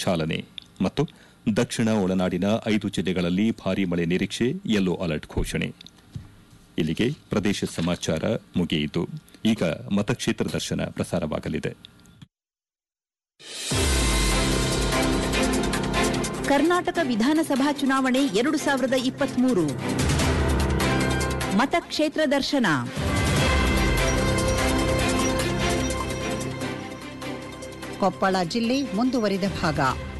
ಚಾಲನೆ ಮತ್ತು ದಕ್ಷಿಣ ಒಳನಾಡಿನ ಐದು ಜಿಲ್ಲೆಗಳಲ್ಲಿ ಭಾರೀ ಮಳೆ ನಿರೀಕ್ಷೆ ಯೆಲ್ಲೋ ಅಲರ್ಟ್ ಘೋಷಣೆ ಇಲ್ಲಿಗೆ ಪ್ರದೇಶ ಸಮಾಚಾರ ಮುಗಿಯಿತು ಈಗ ಮತಕ್ಷೇತ್ರ ದರ್ಶನ ಪ್ರಸಾರವಾಗಲಿದೆ ಕರ್ನಾಟಕ ವಿಧಾನಸಭಾ ಚುನಾವಣೆ ಎರಡು ಸಾವಿರದ ಇಪ್ಪತ್ಮೂರು ಮತಕ್ಷೇತ್ರ ದರ್ಶನ ಕೊಪ್ಪಳ ಜಿಲ್ಲೆ ಮುಂದುವರಿದ ಭಾಗ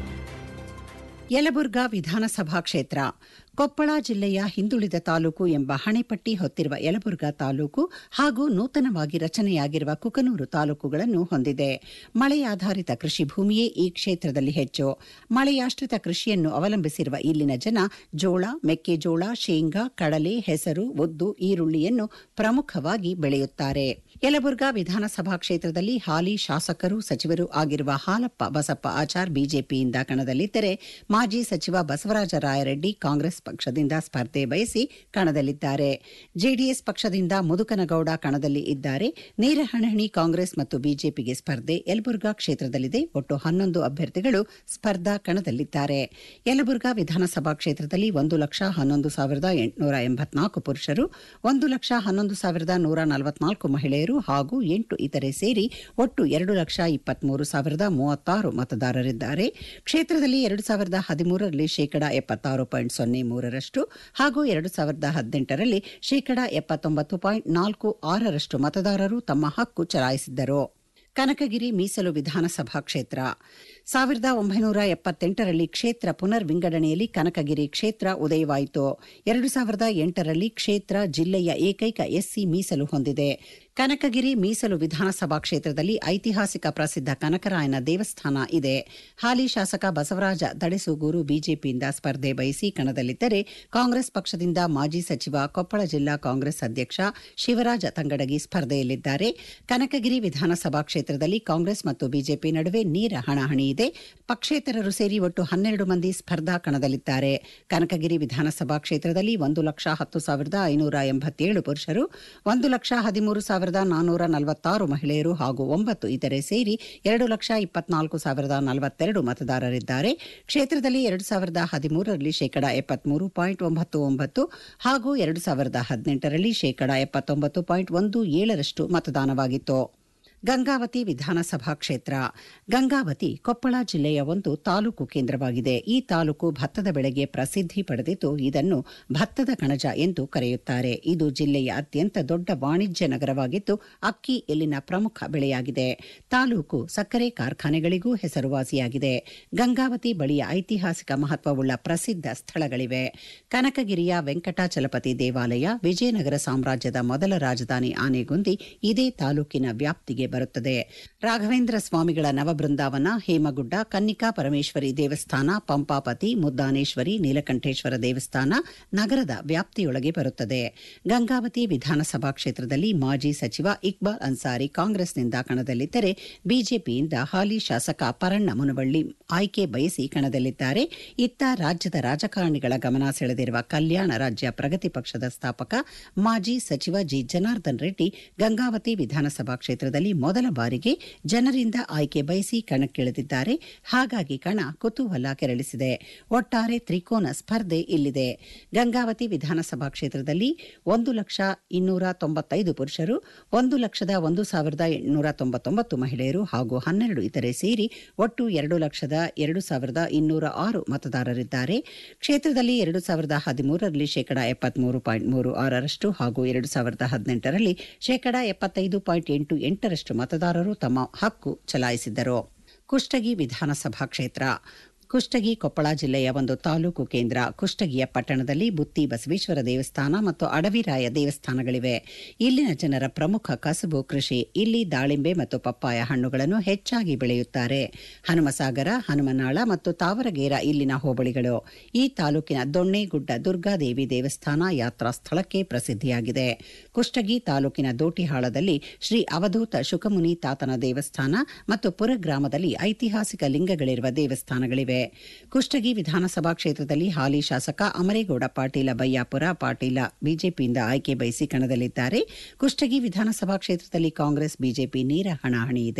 ಯಲಬುರ್ಗಾ ವಿಧಾನಸಭಾ ಕ್ಷೇತ್ರ ಕೊಪ್ಪಳ ಜಿಲ್ಲೆಯ ಹಿಂದುಳಿದ ತಾಲೂಕು ಎಂಬ ಹಣೆಪಟ್ಟಿ ಹೊತ್ತಿರುವ ಯಲಬುರ್ಗಾ ತಾಲೂಕು ಹಾಗೂ ನೂತನವಾಗಿ ರಚನೆಯಾಗಿರುವ ಕುಕನೂರು ತಾಲೂಕುಗಳನ್ನು ಹೊಂದಿದೆ ಮಳೆಯಾಧಾರಿತ ಕೃಷಿ ಭೂಮಿಯೇ ಈ ಕ್ಷೇತ್ರದಲ್ಲಿ ಹೆಚ್ಚು ಮಳೆಯಾಶ್ರಿತ ಕೃಷಿಯನ್ನು ಅವಲಂಬಿಸಿರುವ ಇಲ್ಲಿನ ಜನ ಜೋಳ ಮೆಕ್ಕೆಜೋಳ ಶೇಂಗಾ ಕಡಲೆ ಹೆಸರು ಉದ್ದು ಈರುಳ್ಳಿಯನ್ನು ಪ್ರಮುಖವಾಗಿ ಬೆಳೆಯುತ್ತಾರೆ ಯಲಬುರ್ಗಾ ವಿಧಾನಸಭಾ ಕ್ಷೇತ್ರದಲ್ಲಿ ಹಾಲಿ ಶಾಸಕರು ಸಚಿವರು ಆಗಿರುವ ಹಾಲಪ್ಪ ಬಸಪ್ಪ ಆಚಾರ್ ಬಿಜೆಪಿಯಿಂದ ಕಣದಲ್ಲಿದ್ದರೆ ಮಾಜಿ ಸಚಿವ ಬಸವರಾಜ ರಾಯರೆಡ್ಡಿ ಕಾಂಗ್ರೆಸ್ ಪಕ್ಷದಿಂದ ಸ್ಪರ್ಧೆ ಬಯಸಿ ಕಣದಲ್ಲಿದ್ದಾರೆ ಜೆಡಿಎಸ್ ಪಕ್ಷದಿಂದ ಮುದುಕನಗೌಡ ಕಣದಲ್ಲಿ ಇದ್ದಾರೆ ನೇರ ಹಣಹಣಿ ಕಾಂಗ್ರೆಸ್ ಮತ್ತು ಬಿಜೆಪಿಗೆ ಸ್ಪರ್ಧೆ ಯಲಬುರ್ಗಾ ಕ್ಷೇತ್ರದಲ್ಲಿದೆ ಒಟ್ಟು ಹನ್ನೊಂದು ಅಭ್ಯರ್ಥಿಗಳು ಸ್ಪರ್ಧಾ ಕಣದಲ್ಲಿದ್ದಾರೆ ಯಲಬುರ್ಗಾ ವಿಧಾನಸಭಾ ಕ್ಷೇತ್ರದಲ್ಲಿ ಒಂದು ಲಕ್ಷ ಹನ್ನೊಂದು ಸಾವಿರದ ಎಂಟುನೂರ ಎಂಬತ್ನಾಲ್ಕು ಪುರುಷರು ಒಂದು ಲಕ್ಷ ಹನ್ನೊಂದು ಸಾವಿರದ ನೂರ ನಲವತ್ನಾಲ್ಕು ಮಹಿಳೆಯರು ಹಾಗೂ ಎಂಟು ಇತರೆ ಸೇರಿ ಒಟ್ಟು ಎರಡು ಲಕ್ಷ ಇಪ್ಪತ್ಮೂರು ಸಾವಿರದ ಮೂವತ್ತಾರು ಮತದಾರರಿದ್ದಾರೆ ಕ್ಷೇತ್ರದಲ್ಲಿ ಎರಡು ಸಾವಿರದ ಹದಿಮೂರರಲ್ಲಿ ಶೇಕಡಾ ಎಪ್ಪತ್ತಾರು ಪಾಯಿಂಟ್ ಸೊನ್ನೆ ಮೂರರಷ್ಟು ಹಾಗೂ ಎರಡು ಸಾವಿರದ ಹದಿನೆಂಟರಲ್ಲಿ ಶೇಕಡಾ ಎಪ್ಪತ್ತೊಂಬತ್ತು ಪಾಯಿಂಟ್ ನಾಲ್ಕು ಆರರಷ್ಟು ಮತದಾರರು ತಮ್ಮ ಹಕ್ಕು ಚಲಾಯಿಸಿದ್ದರು ಕನಕಗಿರಿ ಮೀಸಲು ವಿಧಾನಸಭಾ ಕ್ಷೇತ್ರ ಸಾವಿರದ ಒಂಬೈನೂರ ಎಪ್ಪತ್ತೆಂಟರಲ್ಲಿ ಕ್ಷೇತ್ರ ಪುನರ್ ವಿಂಗಡಣೆಯಲ್ಲಿ ಕನಕಗಿರಿ ಕ್ಷೇತ್ರ ಉದಯವಾಯಿತು ಎರಡು ಸಾವಿರದ ಎಂಟರಲ್ಲಿ ಕ್ಷೇತ್ರ ಜಿಲ್ಲೆಯ ಏಕೈಕ ಎಸ್ಸಿ ಮೀಸಲು ಹೊಂದಿದೆ ಕನಕಗಿರಿ ಮೀಸಲು ವಿಧಾನಸಭಾ ಕ್ಷೇತ್ರದಲ್ಲಿ ಐತಿಹಾಸಿಕ ಪ್ರಸಿದ್ಧ ಕನಕರಾಯನ ದೇವಸ್ಥಾನ ಇದೆ ಹಾಲಿ ಶಾಸಕ ಬಸವರಾಜ ದಡೆಸೂಗೂರು ಬಿಜೆಪಿಯಿಂದ ಸ್ಪರ್ಧೆ ಬಯಸಿ ಕಣದಲ್ಲಿದ್ದರೆ ಕಾಂಗ್ರೆಸ್ ಪಕ್ಷದಿಂದ ಮಾಜಿ ಸಚಿವ ಕೊಪ್ಪಳ ಜಿಲ್ಲಾ ಕಾಂಗ್ರೆಸ್ ಅಧ್ಯಕ್ಷ ಶಿವರಾಜ ತಂಗಡಗಿ ಸ್ಪರ್ಧೆಯಲ್ಲಿದ್ದಾರೆ ಕನಕಗಿರಿ ವಿಧಾನಸಭಾ ಕ್ಷೇತ್ರದಲ್ಲಿ ಕಾಂಗ್ರೆಸ್ ಮತ್ತು ಬಿಜೆಪಿ ನಡುವೆ ನೇರ ಹಣಾಹಣಿ ಇದೆ ಪಕ್ಷೇತರರು ಸೇರಿ ಒಟ್ಟು ಹನ್ನೆರಡು ಮಂದಿ ಸ್ಪರ್ಧಾ ಕಣದಲ್ಲಿದ್ದಾರೆ ಕನಕಗಿರಿ ವಿಧಾನಸಭಾ ಕ್ಷೇತ್ರದಲ್ಲಿ ಒಂದು ಲಕ್ಷ ಹತ್ತು ಸಾವಿರದ ಐನೂರ ಎಂಬತ್ತೇಳು ಪುರುಷರು ಒಂದು ಲಕ್ಷ ಹದಿಮೂರು ಸಾವಿರದ ನಾನ್ನೂರ ನಲವತ್ತಾರು ಮಹಿಳೆಯರು ಹಾಗೂ ಒಂಬತ್ತು ಇತರೆ ಸೇರಿ ಎರಡು ಲಕ್ಷ ಇಪ್ಪತ್ನಾಲ್ಕು ಸಾವಿರದ ನಲವತ್ತೆರಡು ಮತದಾರರಿದ್ದಾರೆ ಕ್ಷೇತ್ರದಲ್ಲಿ ಎರಡು ಸಾವಿರದ ಹದಿಮೂರರಲ್ಲಿ ಶೇಕಡಾ ಎಪ್ಪತ್ಮೂರು ಪಾಯಿಂಟ್ ಒಂಬತ್ತು ಒಂಬತ್ತು ಹಾಗೂ ಎರಡು ಸಾವಿರದ ಹದಿನೆಂಟರಲ್ಲಿ ಶೇಕಡಾ ಎಪ್ಪತ್ತೊಂಬತ್ತು ಪಾಯಿಂಟ್ ಒಂದು ಏಳರಷ್ಟು ಮತದಾನವಾಗಿತ್ತು ಗಂಗಾವತಿ ವಿಧಾನಸಭಾ ಕ್ಷೇತ್ರ ಗಂಗಾವತಿ ಕೊಪ್ಪಳ ಜಿಲ್ಲೆಯ ಒಂದು ತಾಲೂಕು ಕೇಂದ್ರವಾಗಿದೆ ಈ ತಾಲೂಕು ಭತ್ತದ ಬೆಳೆಗೆ ಪ್ರಸಿದ್ಧಿ ಪಡೆದಿದ್ದು ಇದನ್ನು ಭತ್ತದ ಕಣಜ ಎಂದು ಕರೆಯುತ್ತಾರೆ ಇದು ಜಿಲ್ಲೆಯ ಅತ್ಯಂತ ದೊಡ್ಡ ವಾಣಿಜ್ಯ ನಗರವಾಗಿದ್ದು ಅಕ್ಕಿ ಇಲ್ಲಿನ ಪ್ರಮುಖ ಬೆಳೆಯಾಗಿದೆ ತಾಲೂಕು ಸಕ್ಕರೆ ಕಾರ್ಖಾನೆಗಳಿಗೂ ಹೆಸರುವಾಸಿಯಾಗಿದೆ ಗಂಗಾವತಿ ಬಳಿಯ ಐತಿಹಾಸಿಕ ಮಹತ್ವವುಳ್ಳ ಪ್ರಸಿದ್ಧ ಸ್ಥಳಗಳಿವೆ ಕನಕಗಿರಿಯ ವೆಂಕಟಾಚಲಪತಿ ದೇವಾಲಯ ವಿಜಯನಗರ ಸಾಮ್ರಾಜ್ಯದ ಮೊದಲ ರಾಜಧಾನಿ ಆನೆಗುಂದಿ ಇದೇ ತಾಲೂಕಿನ ವ್ಯಾಪ್ತಿಗೆ ಬರುತ್ತದೆ ರಾಘವೇಂದ್ರ ಸ್ವಾಮಿಗಳ ನವಬೃಂದಾವನ ಹೇಮಗುಡ್ಡ ಕನ್ನಿಕಾ ಪರಮೇಶ್ವರಿ ದೇವಸ್ಥಾನ ಪಂಪಾಪತಿ ಮುದ್ದಾನೇಶ್ವರಿ ನೀಲಕಂಠೇಶ್ವರ ದೇವಸ್ಥಾನ ನಗರದ ವ್ಯಾಪ್ತಿಯೊಳಗೆ ಬರುತ್ತದೆ ಗಂಗಾವತಿ ವಿಧಾನಸಭಾ ಕ್ಷೇತ್ರದಲ್ಲಿ ಮಾಜಿ ಸಚಿವ ಇಕ್ಬಾಲ್ ಅನ್ಸಾರಿ ಕಾಂಗ್ರೆಸ್ನಿಂದ ಕಣದಲ್ಲಿದ್ದರೆ ಬಿಜೆಪಿಯಿಂದ ಹಾಲಿ ಶಾಸಕ ಪರಣ್ಣ ಮುನವಳ್ಳಿ ಆಯ್ಕೆ ಬಯಸಿ ಕಣದಲ್ಲಿದ್ದಾರೆ ಇತ್ತ ರಾಜ್ಯದ ರಾಜಕಾರಣಿಗಳ ಗಮನ ಸೆಳೆದಿರುವ ಕಲ್ಯಾಣ ರಾಜ್ಯ ಪ್ರಗತಿ ಪಕ್ಷದ ಸ್ಥಾಪಕ ಮಾಜಿ ಸಚಿವ ಜಿ ಜನಾರ್ದನ್ ರೆಡ್ಡಿ ಗಂಗಾವತಿ ವಿಧಾನಸಭಾ ಕ್ಷೇತ್ರದಲ್ಲಿ ಮೊದಲ ಬಾರಿಗೆ ಜನರಿಂದ ಆಯ್ಕೆ ಬಯಸಿ ಕಣಕ್ಕಿಳಿದಿದ್ದಾರೆ ಹಾಗಾಗಿ ಕಣ ಕುತೂಹಲ ಕೆರಳಿಸಿದೆ ಒಟ್ಟಾರೆ ತ್ರಿಕೋನ ಸ್ಪರ್ಧೆ ಇಲ್ಲಿದೆ ಗಂಗಾವತಿ ವಿಧಾನಸಭಾ ಕ್ಷೇತ್ರದಲ್ಲಿ ಒಂದು ಲಕ್ಷ ಇನ್ನೂರ ತೊಂಬತ್ತೈದು ಪುರುಷರು ಒಂದು ಲಕ್ಷದ ಒಂದು ಸಾವಿರದ ಎಂಟುನೂರ ತೊಂಬತ್ತೊಂಬತ್ತು ಮಹಿಳೆಯರು ಹಾಗೂ ಹನ್ನೆರಡು ಇತರೆ ಸೇರಿ ಒಟ್ಟು ಎರಡು ಲಕ್ಷದ ಎರಡು ಸಾವಿರದ ಇನ್ನೂರ ಆರು ಮತದಾರರಿದ್ದಾರೆ ಕ್ಷೇತ್ರದಲ್ಲಿ ಎರಡು ಸಾವಿರದ ಹದಿಮೂರರಲ್ಲಿ ಶೇಕಡಾ ಎಪ್ಪತ್ಮೂರು ಪಾಯಿಂಟ್ ಮೂರು ಆರರಷ್ಟು ಹಾಗೂ ಎರಡು ಸಾವಿರದ ಹದಿನೆಂಟರಲ್ಲಿ ಶೇಕಡಾ ಎಪ್ಪತ್ತೈದು ಪಾಯಿಂಟ್ ಎಂಟು ಎಂಟರಷ್ಟು ಮತದಾರರು ತಮ್ಮ ಹಕ್ಕು ಚಲಾಯಿಸಿದ್ದರು ಕುಷ್ಟಗಿ ವಿಧಾನಸಭಾ ಕ್ಷೇತ್ರ ಕುಷ್ಟಗಿ ಕೊಪ್ಪಳ ಜಿಲ್ಲೆಯ ಒಂದು ತಾಲೂಕು ಕೇಂದ್ರ ಕುಷ್ಟಗಿಯ ಪಟ್ಟಣದಲ್ಲಿ ಬುತ್ತಿ ಬಸವೇಶ್ವರ ದೇವಸ್ಥಾನ ಮತ್ತು ಅಡವಿರಾಯ ದೇವಸ್ಥಾನಗಳಿವೆ ಇಲ್ಲಿನ ಜನರ ಪ್ರಮುಖ ಕಸಬು ಕೃಷಿ ಇಲ್ಲಿ ದಾಳಿಂಬೆ ಮತ್ತು ಪಪ್ಪಾಯ ಹಣ್ಣುಗಳನ್ನು ಹೆಚ್ಚಾಗಿ ಬೆಳೆಯುತ್ತಾರೆ ಹನುಮಸಾಗರ ಹನುಮನಾಳ ಮತ್ತು ತಾವರಗೇರ ಇಲ್ಲಿನ ಹೋಬಳಿಗಳು ಈ ತಾಲೂಕಿನ ದೊಣ್ಣೆಗುಡ್ಡ ದುರ್ಗಾದೇವಿ ದೇವಸ್ಥಾನ ಯಾತ್ರಾ ಸ್ಥಳಕ್ಕೆ ಪ್ರಸಿದ್ಧಿಯಾಗಿದೆ ಕುಷ್ಟಗಿ ತಾಲೂಕಿನ ದೋಟಿಹಾಳದಲ್ಲಿ ಶ್ರೀ ಅವಧೂತ ಶುಕಮುನಿ ತಾತನ ದೇವಸ್ಥಾನ ಮತ್ತು ಪುರ ಗ್ರಾಮದಲ್ಲಿ ಐತಿಹಾಸಿಕ ಲಿಂಗಗಳಿರುವ ದೇವಸ್ಥಾನಗಳಿವೆ ಕುಷ್ಟಗಿ ವಿಧಾನಸಭಾ ಕ್ಷೇತ್ರದಲ್ಲಿ ಹಾಲಿ ಶಾಸಕ ಅಮರೇಗೌಡ ಪಾಟೀಲ ಬಯ್ಯಾಪುರ ಪಾಟೀಲ ಬಿಜೆಪಿಯಿಂದ ಆಯ್ಕೆ ಬಯಸಿ ಕಣದಲ್ಲಿದ್ದಾರೆ ಕುಷ್ಟಗಿ ವಿಧಾನಸಭಾ ಕ್ಷೇತ್ರದಲ್ಲಿ ಕಾಂಗ್ರೆಸ್ ಬಿಜೆಪಿ ನೇರ ಹಣಾಹಣಿ ಇದೆ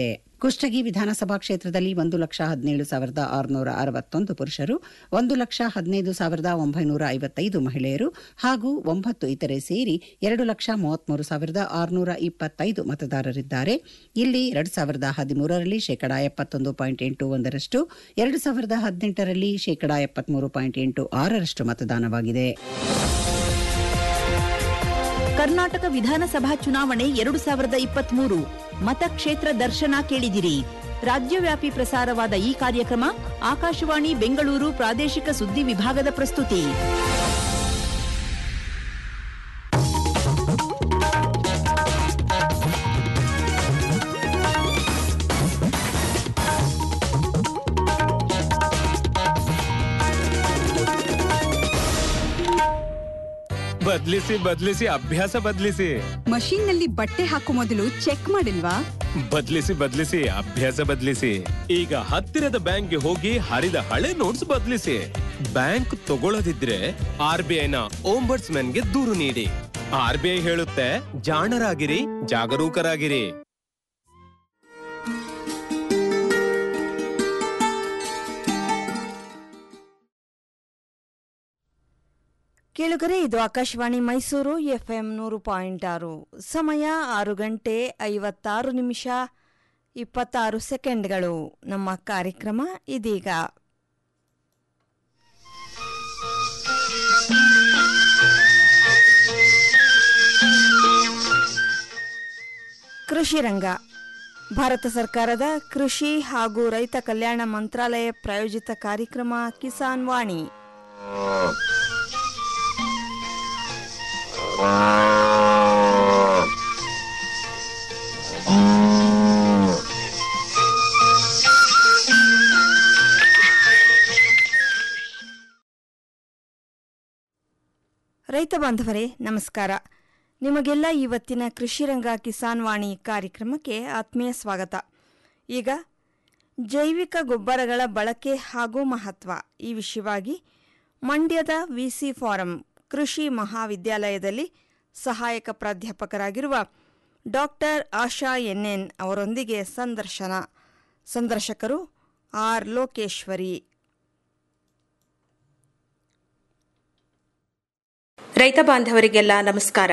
ಕುಷ್ಟಗಿ ವಿಧಾನಸಭಾ ಕ್ಷೇತ್ರದಲ್ಲಿ ಒಂದು ಲಕ್ಷ ಹದಿನೇಳು ಸಾವಿರದ ಆರುನೂರ ಅರವತ್ತೊಂದು ಪುರುಷರು ಒಂದು ಲಕ್ಷ ಹದಿನೈದು ಸಾವಿರದ ಒಂಬೈನೂರ ಐವತ್ತೈದು ಮಹಿಳೆಯರು ಹಾಗೂ ಒಂಬತ್ತು ಇತರೆ ಸೇರಿ ಎರಡು ಲಕ್ಷ ಮೂವತ್ಮೂರು ಸಾವಿರದ ಆರುನೂರ ಇಪ್ಪತ್ತೈದು ಮತದಾರರಿದ್ದಾರೆ ಇಲ್ಲಿ ಎರಡು ಸಾವಿರದ ಹದಿಮೂರರಲ್ಲಿ ಶೇಕಡಾ ಎಪ್ಪತ್ತೊಂದು ಪಾಯಿಂಟ್ ಎಂಟು ಒಂದರಷ್ಟು ಎರಡು ಸಾವಿರದ ಹದಿನೆಂಟರಲ್ಲಿ ಶೇಕಡಾ ಎಪ್ಪತ್ಮೂರು ಪಾಯಿಂಟ್ ಎಂಟು ಆರರಷ್ಟು ಮತದಾನವಾಗಿದೆ ಕರ್ನಾಟಕ ವಿಧಾನಸಭಾ ಚುನಾವಣೆ ಎರಡು ಸಾವಿರದ ಇಪ್ಪತ್ಮೂರು ಮತಕ್ಷೇತ್ರ ದರ್ಶನ ಕೇಳಿದಿರಿ ರಾಜ್ಯವ್ಯಾಪಿ ಪ್ರಸಾರವಾದ ಈ ಕಾರ್ಯಕ್ರಮ ಆಕಾಶವಾಣಿ ಬೆಂಗಳೂರು ಪ್ರಾದೇಶಿಕ ಸುದ್ದಿ ವಿಭಾಗದ ಪ್ರಸ್ತುತಿ ಬದ್ಲಿಸಿ ಬದ್ಲಿಸಿ ಅಭ್ಯಾಸ ಬದ್ಲಿಸಿ ಮಷೀನ್ ನಲ್ಲಿ ಬಟ್ಟೆ ಹಾಕೋ ಮೊದಲು ಚೆಕ್ ಮಾಡಿಲ್ವಾ ಬದ್ಲಿಸಿ ಬದ್ಲಿಸಿ ಅಭ್ಯಾಸ ಬದ್ಲಿಸಿ ಈಗ ಹತ್ತಿರದ ಬ್ಯಾಂಕ್ಗೆ ಹೋಗಿ ಹರಿದ ಹಳೆ ನೋಟ್ಸ್ ಬದ್ಲಿಸಿ ಬ್ಯಾಂಕ್ ತಗೊಳ್ಳದಿದ್ರೆ ಆರ್ ಬಿ ಐನ ಗೆ ದೂರು ನೀಡಿ ಆರ್ ಬಿ ಐ ಹೇಳುತ್ತೆ ಜಾಣರಾಗಿರಿ ಜಾಗರೂಕರಾಗಿರಿ ಕೇಳುಗರೆ ಇದು ಆಕಾಶವಾಣಿ ಮೈಸೂರು ಎಫ್ಎಂ ನೂರು ಪಾಯಿಂಟ್ ಆರು ಸಮಯ ಆರು ಗಂಟೆ ಐವತ್ತಾರು ನಿಮಿಷ ಇಪ್ಪತ್ತಾರು ಸೆಕೆಂಡ್ಗಳು ನಮ್ಮ ಕಾರ್ಯಕ್ರಮ ಇದೀಗ ಕೃಷಿ ರಂಗ ಭಾರತ ಸರ್ಕಾರದ ಕೃಷಿ ಹಾಗೂ ರೈತ ಕಲ್ಯಾಣ ಮಂತ್ರಾಲಯ ಪ್ರಾಯೋಜಿತ ಕಾರ್ಯಕ್ರಮ ಕಿಸಾನ್ ವಾಣಿ ರೈತ ಬಾಂಧವರೇ ನಮಸ್ಕಾರ ನಿಮಗೆಲ್ಲ ಇವತ್ತಿನ ಕೃಷಿರಂಗ ಕಿಸಾನ್ ವಾಣಿ ಕಾರ್ಯಕ್ರಮಕ್ಕೆ ಆತ್ಮೀಯ ಸ್ವಾಗತ ಈಗ ಜೈವಿಕ ಗೊಬ್ಬರಗಳ ಬಳಕೆ ಹಾಗೂ ಮಹತ್ವ ಈ ವಿಷಯವಾಗಿ ಮಂಡ್ಯದ ವಿಸಿ ಫಾರಂ ಕೃಷಿ ಮಹಾವಿದ್ಯಾಲಯದಲ್ಲಿ ಸಹಾಯಕ ಪ್ರಾಧ್ಯಾಪಕರಾಗಿರುವ ಡಾಕ್ಟರ್ ಆಶಾ ಎನ್ಎನ್ ಅವರೊಂದಿಗೆ ಸಂದರ್ಶನ ಸಂದರ್ಶಕರು ಆರ್ ಲೋಕೇಶ್ವರಿ ರೈತ ಬಾಂಧವರಿಗೆಲ್ಲ ನಮಸ್ಕಾರ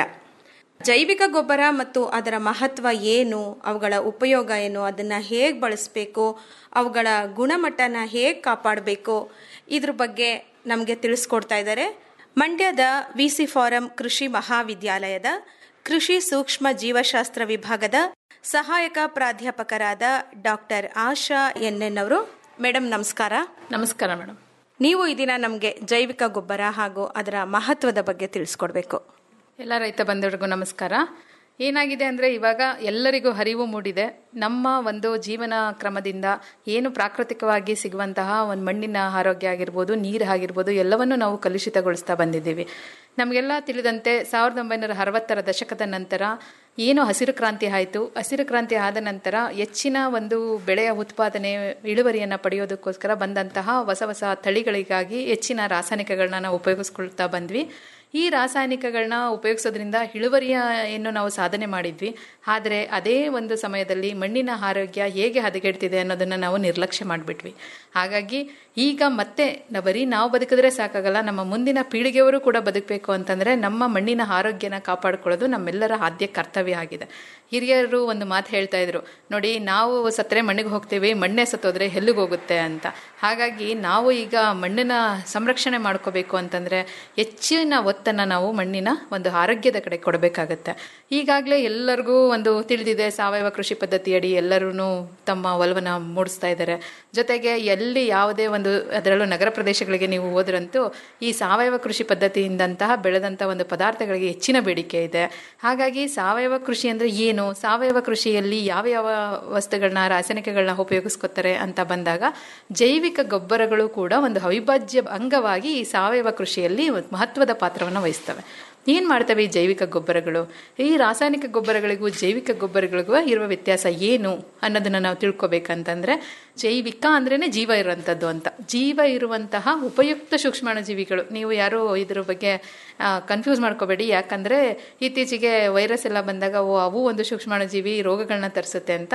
ಜೈವಿಕ ಗೊಬ್ಬರ ಮತ್ತು ಅದರ ಮಹತ್ವ ಏನು ಅವುಗಳ ಉಪಯೋಗ ಏನು ಅದನ್ನು ಹೇಗೆ ಬಳಸಬೇಕು ಅವುಗಳ ಗುಣಮಟ್ಟನ ಹೇಗೆ ಕಾಪಾಡಬೇಕು ಇದ್ರ ಬಗ್ಗೆ ನಮಗೆ ತಿಳಿಸ್ಕೊಡ್ತಾ ಇದ್ದಾರೆ ಮಂಡ್ಯದ ವಿ ಸಿ ಫಾರಂ ಕೃಷಿ ಮಹಾವಿದ್ಯಾಲಯದ ಕೃಷಿ ಸೂಕ್ಷ್ಮ ಜೀವಶಾಸ್ತ್ರ ವಿಭಾಗದ ಸಹಾಯಕ ಪ್ರಾಧ್ಯಾಪಕರಾದ ಡಾಕ್ಟರ್ ಆಶಾ ಎನ್ ಎನ್ ಅವರು ಮೇಡಮ್ ನಮಸ್ಕಾರ ನಮಸ್ಕಾರ ಮೇಡಮ್ ನೀವು ಈ ದಿನ ನಮಗೆ ಜೈವಿಕ ಗೊಬ್ಬರ ಹಾಗೂ ಅದರ ಮಹತ್ವದ ಬಗ್ಗೆ ತಿಳಿಸ್ಕೊಡ್ಬೇಕು ಎಲ್ಲ ರೈತ ಬಂಧುಗಳಿಗೂ ನಮಸ್ಕಾರ ಏನಾಗಿದೆ ಅಂದರೆ ಇವಾಗ ಎಲ್ಲರಿಗೂ ಅರಿವು ಮೂಡಿದೆ ನಮ್ಮ ಒಂದು ಜೀವನ ಕ್ರಮದಿಂದ ಏನು ಪ್ರಾಕೃತಿಕವಾಗಿ ಸಿಗುವಂತಹ ಒಂದು ಮಣ್ಣಿನ ಆರೋಗ್ಯ ಆಗಿರ್ಬೋದು ನೀರು ಆಗಿರ್ಬೋದು ಎಲ್ಲವನ್ನು ನಾವು ಕಲುಷಿತಗೊಳಿಸ್ತಾ ಬಂದಿದ್ದೀವಿ ನಮಗೆಲ್ಲ ತಿಳಿದಂತೆ ಸಾವಿರದ ಒಂಬೈನೂರ ಅರವತ್ತರ ದಶಕದ ನಂತರ ಏನು ಹಸಿರು ಕ್ರಾಂತಿ ಆಯಿತು ಹಸಿರು ಕ್ರಾಂತಿ ಆದ ನಂತರ ಹೆಚ್ಚಿನ ಒಂದು ಬೆಳೆಯ ಉತ್ಪಾದನೆ ಇಳುವರಿಯನ್ನು ಪಡೆಯೋದಕ್ಕೋಸ್ಕರ ಬಂದಂತಹ ಹೊಸ ಹೊಸ ತಳಿಗಳಿಗಾಗಿ ಹೆಚ್ಚಿನ ರಾಸಾಯನಿಕಗಳನ್ನ ನಾವು ಉಪಯೋಗಿಸ್ಕೊಳ್ತಾ ಬಂದ್ವಿ ಈ ರಾಸಾಯನಿಕಗಳನ್ನ ಉಪಯೋಗಿಸೋದ್ರಿಂದ ಇಳುವರಿಯ ಏನು ನಾವು ಸಾಧನೆ ಮಾಡಿದ್ವಿ ಆದರೆ ಅದೇ ಒಂದು ಸಮಯದಲ್ಲಿ ಮಣ್ಣಿನ ಆರೋಗ್ಯ ಹೇಗೆ ಹದಗೆಡ್ತಿದೆ ಅನ್ನೋದನ್ನು ನಾವು ನಿರ್ಲಕ್ಷ್ಯ ಮಾಡಿಬಿಟ್ವಿ ಹಾಗಾಗಿ ಈಗ ಮತ್ತೆ ನಾವು ಬರೀ ನಾವು ಬದುಕಿದ್ರೆ ಸಾಕಾಗಲ್ಲ ನಮ್ಮ ಮುಂದಿನ ಪೀಳಿಗೆಯವರು ಕೂಡ ಬದುಕಬೇಕು ಅಂತಂದರೆ ನಮ್ಮ ಮಣ್ಣಿನ ಆರೋಗ್ಯನ ಕಾಪಾಡಿಕೊಳ್ಳೋದು ನಮ್ಮೆಲ್ಲರ ಆದ್ಯ ಕರ್ತವ್ಯ ಆಗಿದೆ ಹಿರಿಯರು ಒಂದು ಮಾತು ಹೇಳ್ತಾ ಇದ್ರು ನೋಡಿ ನಾವು ಸತ್ತರೆ ಮಣ್ಣಿಗೆ ಹೋಗ್ತೀವಿ ಮಣ್ಣೆ ಸತ್ತೋದ್ರೆ ಎಲ್ಲಿಗೆ ಹೋಗುತ್ತೆ ಅಂತ ಹಾಗಾಗಿ ನಾವು ಈಗ ಮಣ್ಣಿನ ಸಂರಕ್ಷಣೆ ಮಾಡ್ಕೋಬೇಕು ಅಂತಂದರೆ ಹೆಚ್ಚಿನ ಒತ್ತನ್ನು ನಾವು ಮಣ್ಣಿನ ಒಂದು ಆರೋಗ್ಯದ ಕಡೆ ಕೊಡಬೇಕಾಗತ್ತೆ ಈಗಾಗಲೇ ಎಲ್ಲರಿಗೂ ಒಂದು ತಿಳಿದಿದೆ ಸಾವಯವ ಕೃಷಿ ಪದ್ಧತಿಯಡಿ ಎಲ್ಲರೂ ತಮ್ಮ ಒಲವನ್ನು ಮೂಡಿಸ್ತಾ ಇದ್ದಾರೆ ಜೊತೆಗೆ ಎಲ್ಲಿ ಯಾವುದೇ ಒಂದು ಅದರಲ್ಲೂ ನಗರ ಪ್ರದೇಶಗಳಿಗೆ ನೀವು ಹೋದ್ರಂತೂ ಈ ಸಾವಯವ ಕೃಷಿ ಪದ್ಧತಿಯಿಂದಂತಹ ಬೆಳೆದಂಥ ಒಂದು ಪದಾರ್ಥಗಳಿಗೆ ಹೆಚ್ಚಿನ ಬೇಡಿಕೆ ಇದೆ ಹಾಗಾಗಿ ಸಾವಯವ ಕೃಷಿ ಅಂದರೆ ಏನು ಸಾವಯವ ಕೃಷಿಯಲ್ಲಿ ಯಾವ ಯಾವ ವಸ್ತುಗಳನ್ನ ರಾಸಾಯನಿಕಗಳನ್ನ ಉಪಯೋಗಿಸ್ಕೊತಾರೆ ಅಂತ ಬಂದಾಗ ಜೈವಿಕ ಗೊಬ್ಬರಗಳು ಕೂಡ ಒಂದು ಅವಿಭಾಜ್ಯ ಅಂಗವಾಗಿ ಈ ಸಾವಯವ ಕೃಷಿಯಲ್ಲಿ ಮಹತ್ವದ ಪಾತ್ರವನ್ನು ವಹಿಸ್ತವೆ ಏನು ಮಾಡ್ತವೆ ಈ ಜೈವಿಕ ಗೊಬ್ಬರಗಳು ಈ ರಾಸಾಯನಿಕ ಗೊಬ್ಬರಗಳಿಗೂ ಜೈವಿಕ ಗೊಬ್ಬರಗಳಿಗೂ ಇರುವ ವ್ಯತ್ಯಾಸ ಏನು ಅನ್ನೋದನ್ನ ನಾವು ತಿಳ್ಕೊಬೇಕಂತಂದ್ರೆ ಜೈವಿಕ ಅಂದ್ರೇನೆ ಜೀವ ಇರುವಂಥದ್ದು ಅಂತ ಜೀವ ಇರುವಂತಹ ಉಪಯುಕ್ತ ಸೂಕ್ಷ್ಮಾಣುಜೀವಿಗಳು ನೀವು ಯಾರು ಇದ್ರ ಬಗ್ಗೆ ಕನ್ಫ್ಯೂಸ್ ಮಾಡ್ಕೋಬೇಡಿ ಯಾಕಂದ್ರೆ ಇತ್ತೀಚೆಗೆ ವೈರಸ್ ಎಲ್ಲ ಬಂದಾಗ ಓ ಅವು ಒಂದು ಸೂಕ್ಷ್ಮಾಣುಜೀವಿ ರೋಗಗಳನ್ನ ತರಿಸುತ್ತೆ ಅಂತ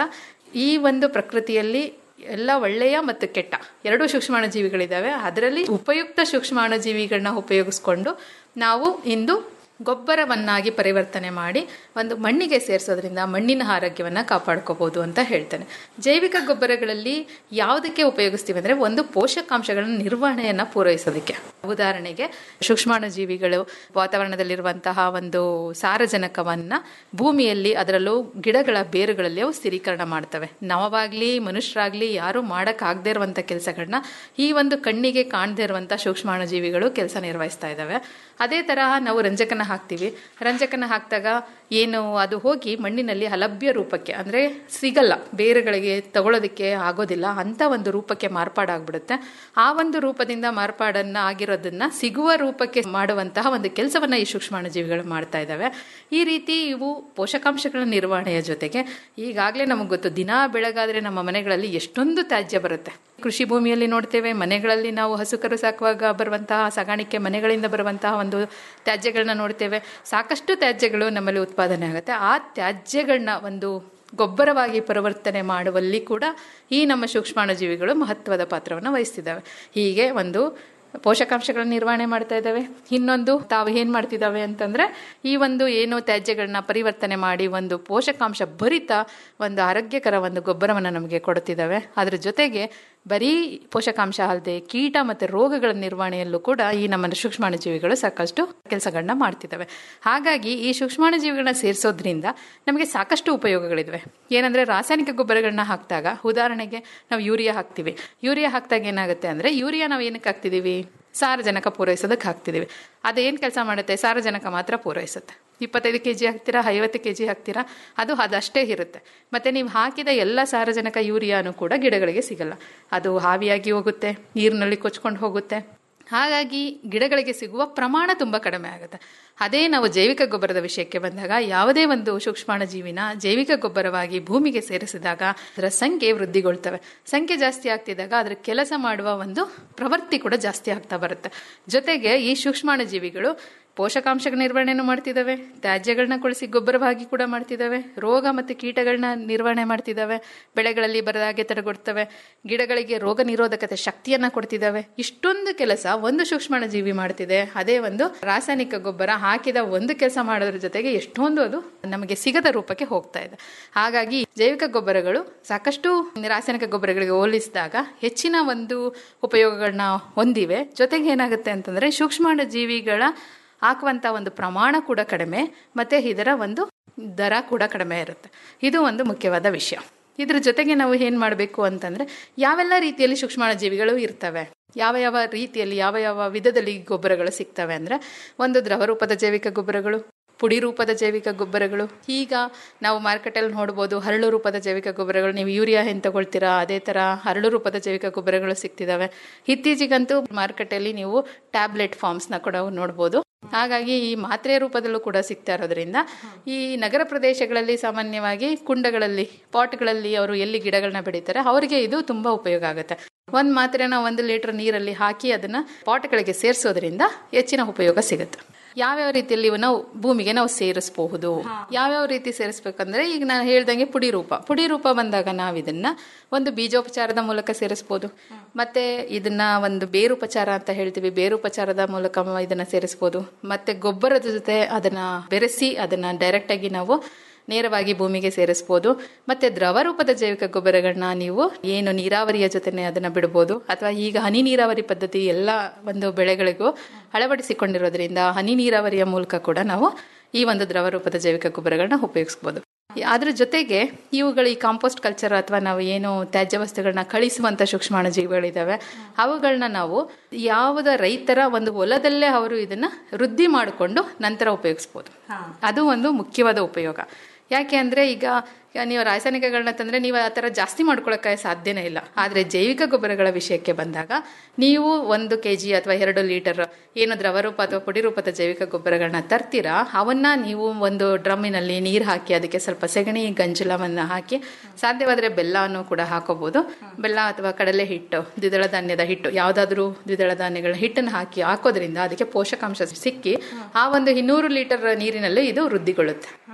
ಈ ಒಂದು ಪ್ರಕೃತಿಯಲ್ಲಿ ಎಲ್ಲ ಒಳ್ಳೆಯ ಮತ್ತು ಕೆಟ್ಟ ಎರಡೂ ಸೂಕ್ಷ್ಮಾಣುಜೀವಿಗಳಿದ್ದಾವೆ ಅದರಲ್ಲಿ ಉಪಯುಕ್ತ ಸೂಕ್ಷ್ಮಾಣುಜೀವಿಗಳನ್ನ ಉಪಯೋಗಿಸ್ಕೊಂಡು ನಾವು ಇಂದು ಗೊಬ್ಬರವನ್ನಾಗಿ ಪರಿವರ್ತನೆ ಮಾಡಿ ಒಂದು ಮಣ್ಣಿಗೆ ಸೇರಿಸೋದ್ರಿಂದ ಮಣ್ಣಿನ ಆರೋಗ್ಯವನ್ನು ಕಾಪಾಡ್ಕೋಬಹುದು ಅಂತ ಹೇಳ್ತೇನೆ ಜೈವಿಕ ಗೊಬ್ಬರಗಳಲ್ಲಿ ಯಾವುದಕ್ಕೆ ಉಪಯೋಗಿಸ್ತೀವಿ ಅಂದರೆ ಒಂದು ಪೋಷಕಾಂಶಗಳ ನಿರ್ವಹಣೆಯನ್ನು ಪೂರೈಸೋದಕ್ಕೆ ಉದಾಹರಣೆಗೆ ಸೂಕ್ಷ್ಮಾಣುಜೀವಿಗಳು ವಾತಾವರಣದಲ್ಲಿರುವಂತಹ ಒಂದು ಸಾರಜನಕವನ್ನು ಭೂಮಿಯಲ್ಲಿ ಅದರಲ್ಲೂ ಗಿಡಗಳ ಬೇರುಗಳಲ್ಲಿ ಅವು ಸ್ಥಿರೀಕರಣ ಮಾಡ್ತವೆ ನಾವಾಗಲಿ ಮನುಷ್ಯರಾಗಲಿ ಯಾರೂ ಮಾಡೋಕ್ಕಾಗದೇ ಇರುವಂಥ ಕೆಲಸಗಳನ್ನ ಈ ಒಂದು ಕಣ್ಣಿಗೆ ಕಾಣದೇ ಇರುವಂಥ ಸೂಕ್ಷ್ಮಾಣುಜೀವಿಗಳು ಕೆಲಸ ನಿರ್ವಹಿಸ್ತಾ ಇದ್ದಾವೆ ಅದೇ ತರಹ ನಾವು ರಂಜಕನ ಹಾಕ್ತೀವಿ ರಂಜಕನ ಹಾಕಿದಾಗ ಏನು ಅದು ಹೋಗಿ ಮಣ್ಣಿನಲ್ಲಿ ಅಲಭ್ಯ ರೂಪಕ್ಕೆ ಅಂದರೆ ಸಿಗಲ್ಲ ಬೇರುಗಳಿಗೆ ತಗೊಳ್ಳೋದಕ್ಕೆ ಆಗೋದಿಲ್ಲ ಅಂತ ಒಂದು ರೂಪಕ್ಕೆ ಮಾರ್ಪಾಡಾಗ್ಬಿಡುತ್ತೆ ಆ ಒಂದು ರೂಪದಿಂದ ಮಾರ್ಪಾಡನ್ನ ಆಗಿರೋದನ್ನ ಸಿಗುವ ರೂಪಕ್ಕೆ ಮಾಡುವಂತಹ ಒಂದು ಕೆಲಸವನ್ನ ಈ ಸೂಕ್ಷ್ಮಾಣುಜೀವಿಗಳು ಮಾಡ್ತಾ ಇದ್ದಾವೆ ಈ ರೀತಿ ಇವು ಪೋಷಕಾಂಶಗಳ ನಿರ್ವಹಣೆಯ ಜೊತೆಗೆ ಈಗಾಗಲೇ ನಮಗೆ ಗೊತ್ತು ದಿನಾ ಬೆಳಗಾದ್ರೆ ನಮ್ಮ ಮನೆಗಳಲ್ಲಿ ಎಷ್ಟೊಂದು ತ್ಯಾಜ್ಯ ಬರುತ್ತೆ ಕೃಷಿ ಭೂಮಿಯಲ್ಲಿ ನೋಡ್ತೇವೆ ಮನೆಗಳಲ್ಲಿ ನಾವು ಹಸುಕರು ಸಾಕುವಾಗ ಬರುವಂತಹ ಸಾಗಾಣಿಕೆ ಮನೆಗಳಿಂದ ಬರುವಂತಹ ಒಂದು ತ್ಯಾಜ್ಯಗಳನ್ನ ನೋಡ್ತೇವೆ ಸಾಕಷ್ಟು ತ್ಯಾಜ್ಯಗಳು ನಮ್ಮಲ್ಲಿ ಉತ್ಪಾದನೆ ಆಗುತ್ತೆ ಆ ತ್ಯಾಜ್ಯಗಳನ್ನ ಒಂದು ಗೊಬ್ಬರವಾಗಿ ಪರಿವರ್ತನೆ ಮಾಡುವಲ್ಲಿ ಕೂಡ ಈ ನಮ್ಮ ಸೂಕ್ಷ್ಮಾಣುಜೀವಿಗಳು ಮಹತ್ವದ ಪಾತ್ರವನ್ನು ವಹಿಸ್ತಿದ್ದಾವೆ ಹೀಗೆ ಒಂದು ಪೋಷಕಾಂಶಗಳ ನಿರ್ವಹಣೆ ಮಾಡ್ತಾ ಇದ್ದಾವೆ ಇನ್ನೊಂದು ತಾವು ಏನು ಮಾಡ್ತಿದ್ದಾವೆ ಅಂತಂದ್ರೆ ಈ ಒಂದು ಏನು ತ್ಯಾಜ್ಯಗಳನ್ನ ಪರಿವರ್ತನೆ ಮಾಡಿ ಒಂದು ಪೋಷಕಾಂಶ ಭರಿತ ಒಂದು ಆರೋಗ್ಯಕರ ಒಂದು ಗೊಬ್ಬರವನ್ನು ನಮಗೆ ಕೊಡುತ್ತಿದ್ದಾವೆ ಅದ್ರ ಜೊತೆಗೆ ಬರೀ ಪೋಷಕಾಂಶ ಅಲ್ಲದೆ ಕೀಟ ಮತ್ತು ರೋಗಗಳ ನಿರ್ವಹಣೆಯಲ್ಲೂ ಕೂಡ ಈ ನಮ್ಮ ಸೂಕ್ಷ್ಮಾಣುಜೀವಿಗಳು ಸಾಕಷ್ಟು ಕೆಲಸಗಳನ್ನ ಮಾಡ್ತಿದ್ದಾವೆ ಹಾಗಾಗಿ ಈ ಸೂಕ್ಷ್ಮಾಣುಜೀವಿಗಳನ್ನ ಸೇರಿಸೋದ್ರಿಂದ ನಮಗೆ ಸಾಕಷ್ಟು ಉಪಯೋಗಗಳಿವೆ ಏನಂದ್ರೆ ರಾಸಾಯನಿಕ ಗೊಬ್ಬರಗಳನ್ನ ಹಾಕಿದಾಗ ಉದಾಹರಣೆಗೆ ನಾವು ಯೂರಿಯಾ ಹಾಕ್ತೀವಿ ಯೂರಿಯಾ ಹಾಕಿದಾಗ ಏನಾಗುತ್ತೆ ಅಂದ್ರೆ ಯೂರಿಯಾ ನಾವು ಏನಕ್ಕೆ ಹಾಕ್ತಿದೀವಿ ಸಾರಜನಕ ಪೂರೈಸೋದಕ್ಕೆ ಹಾಕ್ತಿದೀವಿ ಅದೇನು ಕೆಲಸ ಮಾಡುತ್ತೆ ಸಾರಜನಕ ಮಾತ್ರ ಪೂರೈಸುತ್ತೆ ಇಪ್ಪತ್ತೈದು ಕೆ ಜಿ ಹಾಕ್ತೀರಾ ಐವತ್ತು ಕೆ ಜಿ ಹಾಕ್ತೀರಾ ಅದು ಅದಷ್ಟೇ ಇರುತ್ತೆ ಮತ್ತೆ ನೀವು ಹಾಕಿದ ಎಲ್ಲ ಸಾರಜನಕ ಯೂರಿಯಾನು ಕೂಡ ಗಿಡಗಳಿಗೆ ಸಿಗಲ್ಲ ಅದು ಹಾವಿಯಾಗಿ ಹೋಗುತ್ತೆ ನೀರಿನಲ್ಲಿ ಕೊಚ್ಕೊಂಡು ಹೋಗುತ್ತೆ ಹಾಗಾಗಿ ಗಿಡಗಳಿಗೆ ಸಿಗುವ ಪ್ರಮಾಣ ತುಂಬ ಕಡಿಮೆ ಆಗುತ್ತೆ ಅದೇ ನಾವು ಜೈವಿಕ ಗೊಬ್ಬರದ ವಿಷಯಕ್ಕೆ ಬಂದಾಗ ಯಾವುದೇ ಒಂದು ಸೂಕ್ಷ್ಮಾಣುಜೀವಿನ ಜೈವಿಕ ಗೊಬ್ಬರವಾಗಿ ಭೂಮಿಗೆ ಸೇರಿಸಿದಾಗ ಅದರ ಸಂಖ್ಯೆ ವೃದ್ಧಿಗೊಳ್ತವೆ ಸಂಖ್ಯೆ ಜಾಸ್ತಿ ಆಗ್ತಿದ್ದಾಗ ಅದರ ಕೆಲಸ ಮಾಡುವ ಒಂದು ಪ್ರವೃತ್ತಿ ಕೂಡ ಜಾಸ್ತಿ ಆಗ್ತಾ ಬರುತ್ತೆ ಜೊತೆಗೆ ಈ ಸೂಕ್ಷ್ಮಾಣುಜೀವಿಗಳು ಪೋಷಕಾಂಶಗಳ ನಿರ್ವಹಣೆಯನ್ನು ಮಾಡ್ತಿದ್ದಾವೆ ತ್ಯಾಜ್ಯಗಳನ್ನ ಕೊಳಿಸಿ ಗೊಬ್ಬರವಾಗಿ ಕೂಡ ಮಾಡ್ತಿದ್ದಾವೆ ರೋಗ ಮತ್ತು ಕೀಟಗಳನ್ನ ನಿರ್ವಹಣೆ ಮಾಡ್ತಿದ್ದಾವೆ ಬೆಳೆಗಳಲ್ಲಿ ಬರದಾಗೆ ತಡೆಗೊಡ್ತವೆ ಗಿಡಗಳಿಗೆ ರೋಗ ನಿರೋಧಕತೆ ಶಕ್ತಿಯನ್ನ ಕೊಡ್ತಿದ್ದಾವೆ ಇಷ್ಟೊಂದು ಕೆಲಸ ಒಂದು ಸೂಕ್ಷ್ಮಾಣುಜೀವಿ ಮಾಡ್ತಿದೆ ಅದೇ ಒಂದು ರಾಸಾಯನಿಕ ಗೊಬ್ಬರ ಹಾಕಿದ ಒಂದು ಕೆಲಸ ಮಾಡೋದ್ರ ಜೊತೆಗೆ ಎಷ್ಟೊಂದು ಅದು ನಮಗೆ ಸಿಗದ ರೂಪಕ್ಕೆ ಹೋಗ್ತಾ ಇದೆ ಹಾಗಾಗಿ ಜೈವಿಕ ಗೊಬ್ಬರಗಳು ಸಾಕಷ್ಟು ರಾಸಾಯನಿಕ ಗೊಬ್ಬರಗಳಿಗೆ ಹೋಲಿಸಿದಾಗ ಹೆಚ್ಚಿನ ಒಂದು ಉಪಯೋಗಗಳನ್ನ ಹೊಂದಿವೆ ಜೊತೆಗೆ ಏನಾಗುತ್ತೆ ಅಂತಂದ್ರೆ ಸೂಕ್ಷ್ಮಾಣು ಜೀವಿಗಳ ಹಾಕುವಂತ ಒಂದು ಪ್ರಮಾಣ ಕೂಡ ಕಡಿಮೆ ಮತ್ತೆ ಇದರ ಒಂದು ದರ ಕೂಡ ಕಡಿಮೆ ಇರುತ್ತೆ ಇದು ಒಂದು ಮುಖ್ಯವಾದ ವಿಷಯ ಇದ್ರ ಜೊತೆಗೆ ನಾವು ಏನ್ ಮಾಡಬೇಕು ಅಂತಂದ್ರೆ ಯಾವೆಲ್ಲ ರೀತಿಯಲ್ಲಿ ಸೂಕ್ಷ್ಮಾಣು ಜೀವಿಗಳು ಇರ್ತವೆ ಯಾವ ಯಾವ ರೀತಿಯಲ್ಲಿ ಯಾವ ಯಾವ ವಿಧದಲ್ಲಿ ಗೊಬ್ಬರಗಳು ಸಿಗ್ತವೆ ಅಂದ್ರೆ ಒಂದು ದ್ರವ ರೂಪದ ಜೈವಿಕ ಗೊಬ್ಬರಗಳು ಪುಡಿ ರೂಪದ ಜೈವಿಕ ಗೊಬ್ಬರಗಳು ಈಗ ನಾವು ಮಾರ್ಕೆಟಲ್ಲಿ ನೋಡ್ಬೋದು ಹರಳು ರೂಪದ ಜೈವಿಕ ಗೊಬ್ಬರಗಳು ನೀವು ಯೂರಿಯಾ ಏನು ತಗೊಳ್ತೀರಾ ಅದೇ ಥರ ಹರಳು ರೂಪದ ಜೈವಿಕ ಗೊಬ್ಬರಗಳು ಸಿಗ್ತಿದ್ದಾವೆ ಇತ್ತೀಚೆಗಂತೂ ಮಾರ್ಕೆಟಲ್ಲಿ ನೀವು ಟ್ಯಾಬ್ಲೆಟ್ ಫಾರ್ಮ್ಸ್ನ ಕೂಡ ನೋಡ್ಬೋದು ಹಾಗಾಗಿ ಈ ಮಾತ್ರೆ ರೂಪದಲ್ಲೂ ಕೂಡ ಸಿಗ್ತಾ ಇರೋದ್ರಿಂದ ಈ ನಗರ ಪ್ರದೇಶಗಳಲ್ಲಿ ಸಾಮಾನ್ಯವಾಗಿ ಕುಂಡಗಳಲ್ಲಿ ಪಾಟ್ಗಳಲ್ಲಿ ಅವರು ಎಲ್ಲಿ ಗಿಡಗಳನ್ನ ಬೆಳೀತಾರೆ ಅವರಿಗೆ ಇದು ತುಂಬಾ ಉಪಯೋಗ ಆಗುತ್ತೆ ಒಂದ್ ಮಾತ್ರೆನ ಒಂದು ಲೀಟರ್ ನೀರಲ್ಲಿ ಹಾಕಿ ಅದನ್ನ ಪಾಟ್ಗಳಿಗೆ ಸೇರಿಸೋದ್ರಿಂದ ಹೆಚ್ಚಿನ ಉಪಯೋಗ ಸಿಗುತ್ತೆ ಯಾವ್ಯಾವ ರೀತಿಯಲ್ಲಿ ನಾವು ಭೂಮಿಗೆ ನಾವು ಸೇರಿಸಬಹುದು ಯಾವ್ಯಾವ ರೀತಿ ಸೇರಿಸ್ಬೇಕಂದ್ರೆ ಈಗ ನಾನು ಹೇಳ್ದಂಗೆ ಪುಡಿ ರೂಪ ಪುಡಿ ರೂಪ ಬಂದಾಗ ನಾವು ಇದನ್ನ ಒಂದು ಬೀಜೋಪಚಾರದ ಮೂಲಕ ಸೇರಿಸ್ಬೋದು ಮತ್ತೆ ಇದನ್ನ ಒಂದು ಬೇರುಪಚಾರ ಅಂತ ಹೇಳ್ತೀವಿ ಬೇರುಪಚಾರದ ಮೂಲಕ ಇದನ್ನ ಸೇರಿಸ್ಬೋದು ಮತ್ತೆ ಗೊಬ್ಬರದ ಜೊತೆ ಅದನ್ನ ಬೆರೆಸಿ ಅದನ್ನ ಡೈರೆಕ್ಟ್ ಆಗಿ ನಾವು ನೇರವಾಗಿ ಭೂಮಿಗೆ ಸೇರಿಸ್ಬೋದು ಮತ್ತೆ ದ್ರವ ರೂಪದ ಜೈವಿಕ ಗೊಬ್ಬರಗಳನ್ನ ನೀವು ಏನು ನೀರಾವರಿಯ ಜೊತೆನೆ ಅದನ್ನ ಬಿಡ್ಬೋದು ಅಥವಾ ಈಗ ಹನಿ ನೀರಾವರಿ ಪದ್ಧತಿ ಎಲ್ಲ ಒಂದು ಬೆಳೆಗಳಿಗೂ ಅಳವಡಿಸಿಕೊಂಡಿರೋದ್ರಿಂದ ಹನಿ ನೀರಾವರಿಯ ಮೂಲಕ ಕೂಡ ನಾವು ಈ ಒಂದು ದ್ರವ ರೂಪದ ಜೈವಿಕ ಗೊಬ್ಬರಗಳನ್ನ ಉಪಯೋಗಿಸ್ಬೋದು ಅದ್ರ ಜೊತೆಗೆ ಇವುಗಳು ಈ ಕಾಂಪೋಸ್ಟ್ ಕಲ್ಚರ್ ಅಥವಾ ನಾವು ಏನು ತ್ಯಾಜ್ಯ ವಸ್ತುಗಳನ್ನ ಕಳಿಸುವಂತ ಸೂಕ್ಷ್ಮಾಣು ಜೀವಿಗಳಿದಾವೆ ಅವುಗಳನ್ನ ನಾವು ಯಾವುದ ರೈತರ ಒಂದು ಹೊಲದಲ್ಲೇ ಅವರು ಇದನ್ನ ವೃದ್ಧಿ ಮಾಡಿಕೊಂಡು ನಂತರ ಉಪಯೋಗಿಸ್ಬೋದು ಅದು ಒಂದು ಮುಖ್ಯವಾದ ಉಪಯೋಗ ಯಾಕೆ ಅಂದ್ರೆ ಈಗ ನೀವು ರಾಸಾಯನಿಕಗಳನ್ನ ತಂದ್ರೆ ನೀವು ಆ ಥರ ಜಾಸ್ತಿ ಮಾಡ್ಕೊಳಕ್ಕೆ ಸಾಧ್ಯನೇ ಇಲ್ಲ ಆದರೆ ಜೈವಿಕ ಗೊಬ್ಬರಗಳ ವಿಷಯಕ್ಕೆ ಬಂದಾಗ ನೀವು ಒಂದು ಕೆ ಜಿ ಅಥವಾ ಎರಡು ಲೀಟರ್ ಏನು ದ್ರವರೂಪ ಅಥವಾ ಪುಡಿ ರೂಪದ ಜೈವಿಕ ಗೊಬ್ಬರಗಳನ್ನ ತರ್ತೀರಾ ಅವನ್ನ ನೀವು ಒಂದು ಡ್ರಮ್ಮಿನಲ್ಲಿ ನೀರು ಹಾಕಿ ಅದಕ್ಕೆ ಸ್ವಲ್ಪ ಸೆಗಣಿ ಗಂಜಲವನ್ನು ಹಾಕಿ ಸಾಧ್ಯವಾದರೆ ಬೆಲ್ಲನೂ ಕೂಡ ಹಾಕೋಬಹುದು ಬೆಲ್ಲ ಅಥವಾ ಕಡಲೆ ಹಿಟ್ಟು ದ್ವಿದಳ ಧಾನ್ಯದ ಹಿಟ್ಟು ಯಾವುದಾದ್ರೂ ದ್ವಿದಳ ಧಾನ್ಯಗಳ ಹಿಟ್ಟನ್ನು ಹಾಕಿ ಹಾಕೋದ್ರಿಂದ ಅದಕ್ಕೆ ಪೋಷಕಾಂಶ ಸಿಕ್ಕಿ ಆ ಒಂದು ಇನ್ನೂರು ಲೀಟರ್ ನೀರಿನಲ್ಲಿ ಇದು ವೃದ್ಧಿಗೊಳ್ಳುತ್ತೆ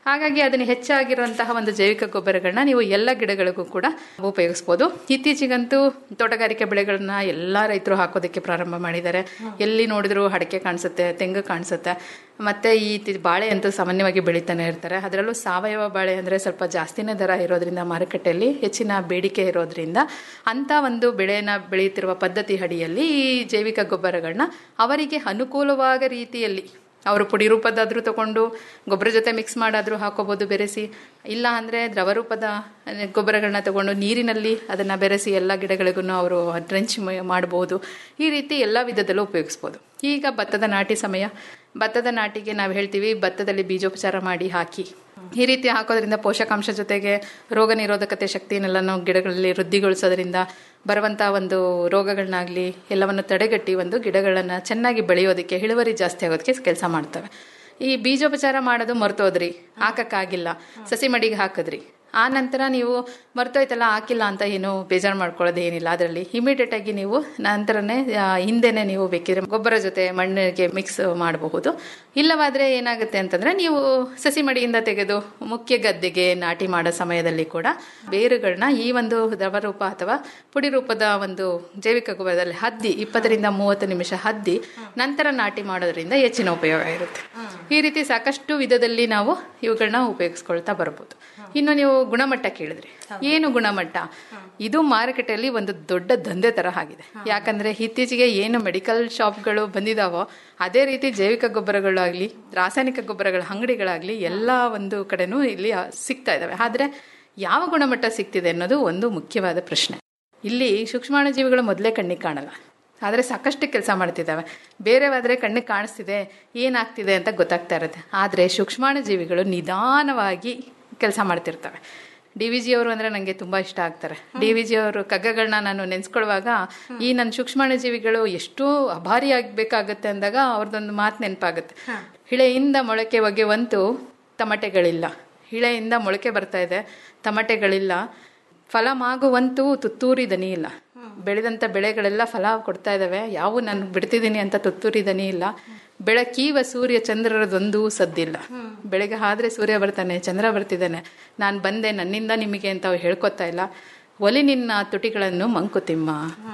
ಹಾಗಾಗಿ ಅದನ್ನು ಹೆಚ್ಚಾಗಿರುವಂತಹ ಒಂದು ಜೈವಿಕ ಗೊಬ್ಬರಗಳನ್ನ ನೀವು ಎಲ್ಲ ಗಿಡಗಳಿಗೂ ಕೂಡ ಉಪಯೋಗಿಸ್ಬೋದು ಇತ್ತೀಚೆಗಂತೂ ತೋಟಗಾರಿಕೆ ಬೆಳೆಗಳನ್ನ ಎಲ್ಲ ರೈತರು ಹಾಕೋದಕ್ಕೆ ಪ್ರಾರಂಭ ಮಾಡಿದ್ದಾರೆ ಎಲ್ಲಿ ನೋಡಿದ್ರು ಅಡಿಕೆ ಕಾಣಿಸುತ್ತೆ ತೆಂಗು ಕಾಣಿಸುತ್ತೆ ಮತ್ತೆ ಈ ತಿ- ಬಾಳೆ ಅಂತೂ ಸಾಮಾನ್ಯವಾಗಿ ಬೆಳೀತಾನೆ ಇರ್ತಾರೆ ಅದರಲ್ಲೂ ಸಾವಯವ ಬಾಳೆ ಅಂದರೆ ಸ್ವಲ್ಪ ಜಾಸ್ತಿನೇ ದರ ಇರೋದ್ರಿಂದ ಮಾರುಕಟ್ಟೆಯಲ್ಲಿ ಹೆಚ್ಚಿನ ಬೇಡಿಕೆ ಇರೋದ್ರಿಂದ ಅಂಥ ಒಂದು ಬೆಳೆನ ಬೆಳೆಯುತ್ತಿರುವ ಪದ್ಧತಿ ಅಡಿಯಲ್ಲಿ ಈ ಜೈವಿಕ ಗೊಬ್ಬರಗಳನ್ನ ಅವರಿಗೆ ಅನುಕೂಲವಾದ ರೀತಿಯಲ್ಲಿ ಅವರು ಪುಡಿ ರೂಪದಾದರೂ ತಗೊಂಡು ಗೊಬ್ಬರ ಜೊತೆ ಮಿಕ್ಸ್ ಮಾಡಾದರೂ ಹಾಕೋಬೋದು ಬೆರೆಸಿ ಇಲ್ಲ ಅಂದರೆ ದ್ರವ ರೂಪದ ಗೊಬ್ಬರಗಳನ್ನ ತಗೊಂಡು ನೀರಿನಲ್ಲಿ ಅದನ್ನು ಬೆರೆಸಿ ಎಲ್ಲ ಗಿಡಗಳಿಗೂ ಅವರು ಡ್ರೆಂಚ್ ಮಾಡ್ಬೋದು ಈ ರೀತಿ ಎಲ್ಲ ವಿಧದಲ್ಲೂ ಉಪಯೋಗಿಸ್ಬೋದು ಈಗ ಭತ್ತದ ನಾಟಿ ಸಮಯ ಭತ್ತದ ನಾಟಿಗೆ ನಾವು ಹೇಳ್ತೀವಿ ಭತ್ತದಲ್ಲಿ ಬೀಜೋಪಚಾರ ಮಾಡಿ ಹಾಕಿ ಈ ರೀತಿ ಹಾಕೋದ್ರಿಂದ ಪೋಷಕಾಂಶ ಜೊತೆಗೆ ರೋಗ ನಿರೋಧಕತೆ ಶಕ್ತಿಯನ್ನೆಲ್ಲ ನಾವು ಗಿಡಗಳಲ್ಲಿ ವೃದ್ಧಿಗೊಳಿಸೋದ್ರಿಂದ ಬರುವಂಥ ಒಂದು ರೋಗಗಳನ್ನಾಗಲಿ ಎಲ್ಲವನ್ನು ತಡೆಗಟ್ಟಿ ಒಂದು ಗಿಡಗಳನ್ನು ಚೆನ್ನಾಗಿ ಬೆಳೆಯೋದಕ್ಕೆ ಇಳುವರಿ ಜಾಸ್ತಿ ಆಗೋದಕ್ಕೆ ಕೆಲಸ ಮಾಡ್ತವೆ ಈ ಬೀಜೋಪಚಾರ ಮಾಡೋದು ಮರ್ತೋದ್ರಿ ಹಾಕಕ್ಕಾಗಿಲ್ಲ ಸಸಿ ಮಡಿಗೆ ಹಾಕಿದ್ರಿ ಆ ನಂತರ ನೀವು ಮರ್ತೋಯ್ತಲ್ಲ ಹಾಕಿಲ್ಲ ಅಂತ ಏನು ಬೇಜಾರು ಮಾಡ್ಕೊಳ್ಳೋದು ಏನಿಲ್ಲ ಅದರಲ್ಲಿ ಇಮಿಡಿಯೇಟ್ ಆಗಿ ನೀವು ನಂತರನೇ ಆ, ಹಿಂದೆನೆ ನೀವು ಬೇಕಿದ್ರೆ ಗೊಬ್ಬರ ಜೊತೆ ಮಣ್ಣಿಗೆ ಮಿಕ್ಸ್ ಮಾಡಬಹುದು ಇಲ್ಲವಾದ್ರೆ ಏನಾಗುತ್ತೆ ಅಂತಂದ್ರೆ ನೀವು ಸಸಿ ಮಡಿಯಿಂದ ತೆಗೆದು ಮುಖ್ಯ ಗದ್ದೆಗೆ ನಾಟಿ ಮಾಡೋ ಸಮಯದಲ್ಲಿ ಕೂಡ ಬೇರುಗಳನ್ನ ಈ ಒಂದು ದ್ರವ ರೂಪ ಅಥವಾ ಪುಡಿ ರೂಪದ ಒಂದು ಜೈವಿಕ ಗೊಬ್ಬರದಲ್ಲಿ ಹದ್ದಿ ಇಪ್ಪತ್ತರಿಂದ ಮೂವತ್ತು ನಿಮಿಷ ಹದ್ದಿ ನಂತರ ನಾಟಿ ಮಾಡೋದ್ರಿಂದ ಹೆಚ್ಚಿನ ಉಪಯೋಗ ಇರುತ್ತೆ ಈ ರೀತಿ ಸಾಕಷ್ಟು ವಿಧದಲ್ಲಿ ನಾವು ಇವುಗಳನ್ನ ಉಪಯೋಗಿಸ್ಕೊಳ್ತಾ ಬರ್ಬೋದು ಇನ್ನು ನೀವು ಗುಣಮಟ್ಟ ಕೇಳಿದ್ರಿ ಏನು ಗುಣಮಟ್ಟ ಇದು ಮಾರುಕಟ್ಟೆಯಲ್ಲಿ ಒಂದು ದೊಡ್ಡ ದಂಧೆ ತರ ಆಗಿದೆ ಯಾಕಂದ್ರೆ ಇತ್ತೀಚೆಗೆ ಏನು ಮೆಡಿಕಲ್ ಶಾಪ್ಗಳು ಬಂದಿದಾವೋ ಅದೇ ರೀತಿ ಜೈವಿಕ ಗೊಬ್ಬರಗಳಾಗ್ಲಿ ರಾಸಾಯನಿಕ ಗೊಬ್ಬರಗಳ ಅಂಗಡಿಗಳಾಗ್ಲಿ ಎಲ್ಲ ಒಂದು ಕಡೆನೂ ಇಲ್ಲಿ ಆ, ಸಿಗ್ತಾ ಇದಾವೆ ಆದ್ರೆ ಯಾವ ಗುಣಮಟ್ಟ ಸಿಗ್ತಿದೆ ಅನ್ನೋದು ಒಂದು ಮುಖ್ಯವಾದ ಪ್ರಶ್ನೆ ಇಲ್ಲಿ ಸೂಕ್ಷ್ಮಾಣುಜೀವಿಗಳು ಮೊದಲೇ ಕಣ್ಣಿಗೆ ಕಾಣಲ್ಲ ಆದರೆ ಸಾಕಷ್ಟು ಕೆಲಸ ಮಾಡ್ತಿದ್ದಾವೆ ಬೇರೆವಾದರೆ ಕಣ್ಣಿಗೆ ಕಾಣಿಸ್ತಿದೆ ಏನಾಗ್ತಿದೆ ಅಂತ ಗೊತ್ತಾಗ್ತಾ ಇರುತ್ತೆ ಆದರೆ ಸೂಕ್ಷ್ಮಾಣುಜೀವಿಗಳು ನಿಧಾನವಾಗಿ ಕೆಲಸ ಮಾಡ್ತಿರ್ತವೆ ಡಿ ವಿ ಜಿ ಅವರು ಅಂದರೆ ನನಗೆ ತುಂಬ ಇಷ್ಟ ಆಗ್ತಾರೆ ಡಿ ವಿ ಜಿ ಅವರು ಕಗ್ಗಗಳನ್ನ ನಾನು ನೆನೆಸ್ಕೊಳ್ಳುವಾಗ ಈ ನನ್ನ ಸೂಕ್ಷ್ಮಾಣುಜೀವಿಗಳು ಎಷ್ಟು ಅಭಾರಿ ಆಗಬೇಕಾಗತ್ತೆ ಅಂದಾಗ ಅವ್ರದ್ದೊಂದು ಮಾತು ನೆನಪಾಗುತ್ತೆ ಹಿಳೆಯಿಂದ ಮೊಳಕೆ ಒಗೆವಂತೂ ತಮಟೆಗಳಿಲ್ಲ ಹಿಳೆಯಿಂದ ಮೊಳಕೆ ಬರ್ತಾ ಇದೆ ತಮಟೆಗಳಿಲ್ಲ ಫಲ ಮಾಗುವಂತೂ ತುತ್ತೂರಿ ದನಿ ಇಲ್ಲ ಬೆಳೆದಂಥ ಬೆಳೆಗಳೆಲ್ಲ ಫಲ ಕೊಡ್ತಾ ಇದ್ದಾವೆ ಯಾವ ನಾನು ಬಿಡ್ತಿದ್ದೀನಿ ಅಂತ ತುತ್ತೂರಿ ದನಿ ಇಲ್ಲ ಬೆಳಕೀವ ಸೂರ್ಯ ಚಂದ್ರರದೊಂದೂ ಸದ್ದಿಲ್ಲ ಬೆಳಗ್ಗೆ ಆದ್ರೆ ಸೂರ್ಯ ಬರ್ತಾನೆ ಚಂದ್ರ ಬರ್ತಿದ್ದಾನೆ ನಾನು ಬಂದೆ ನನ್ನಿಂದ ನಿಮಗೆ ಅಂತ ಅವ್ರು ಹೇಳ್ಕೊತಾ ಇಲ್ಲ ಒಲಿ ನಿನ್ನ ತುಟಿಗಳನ್ನು ಮಂಕುತಿಮ್ಮ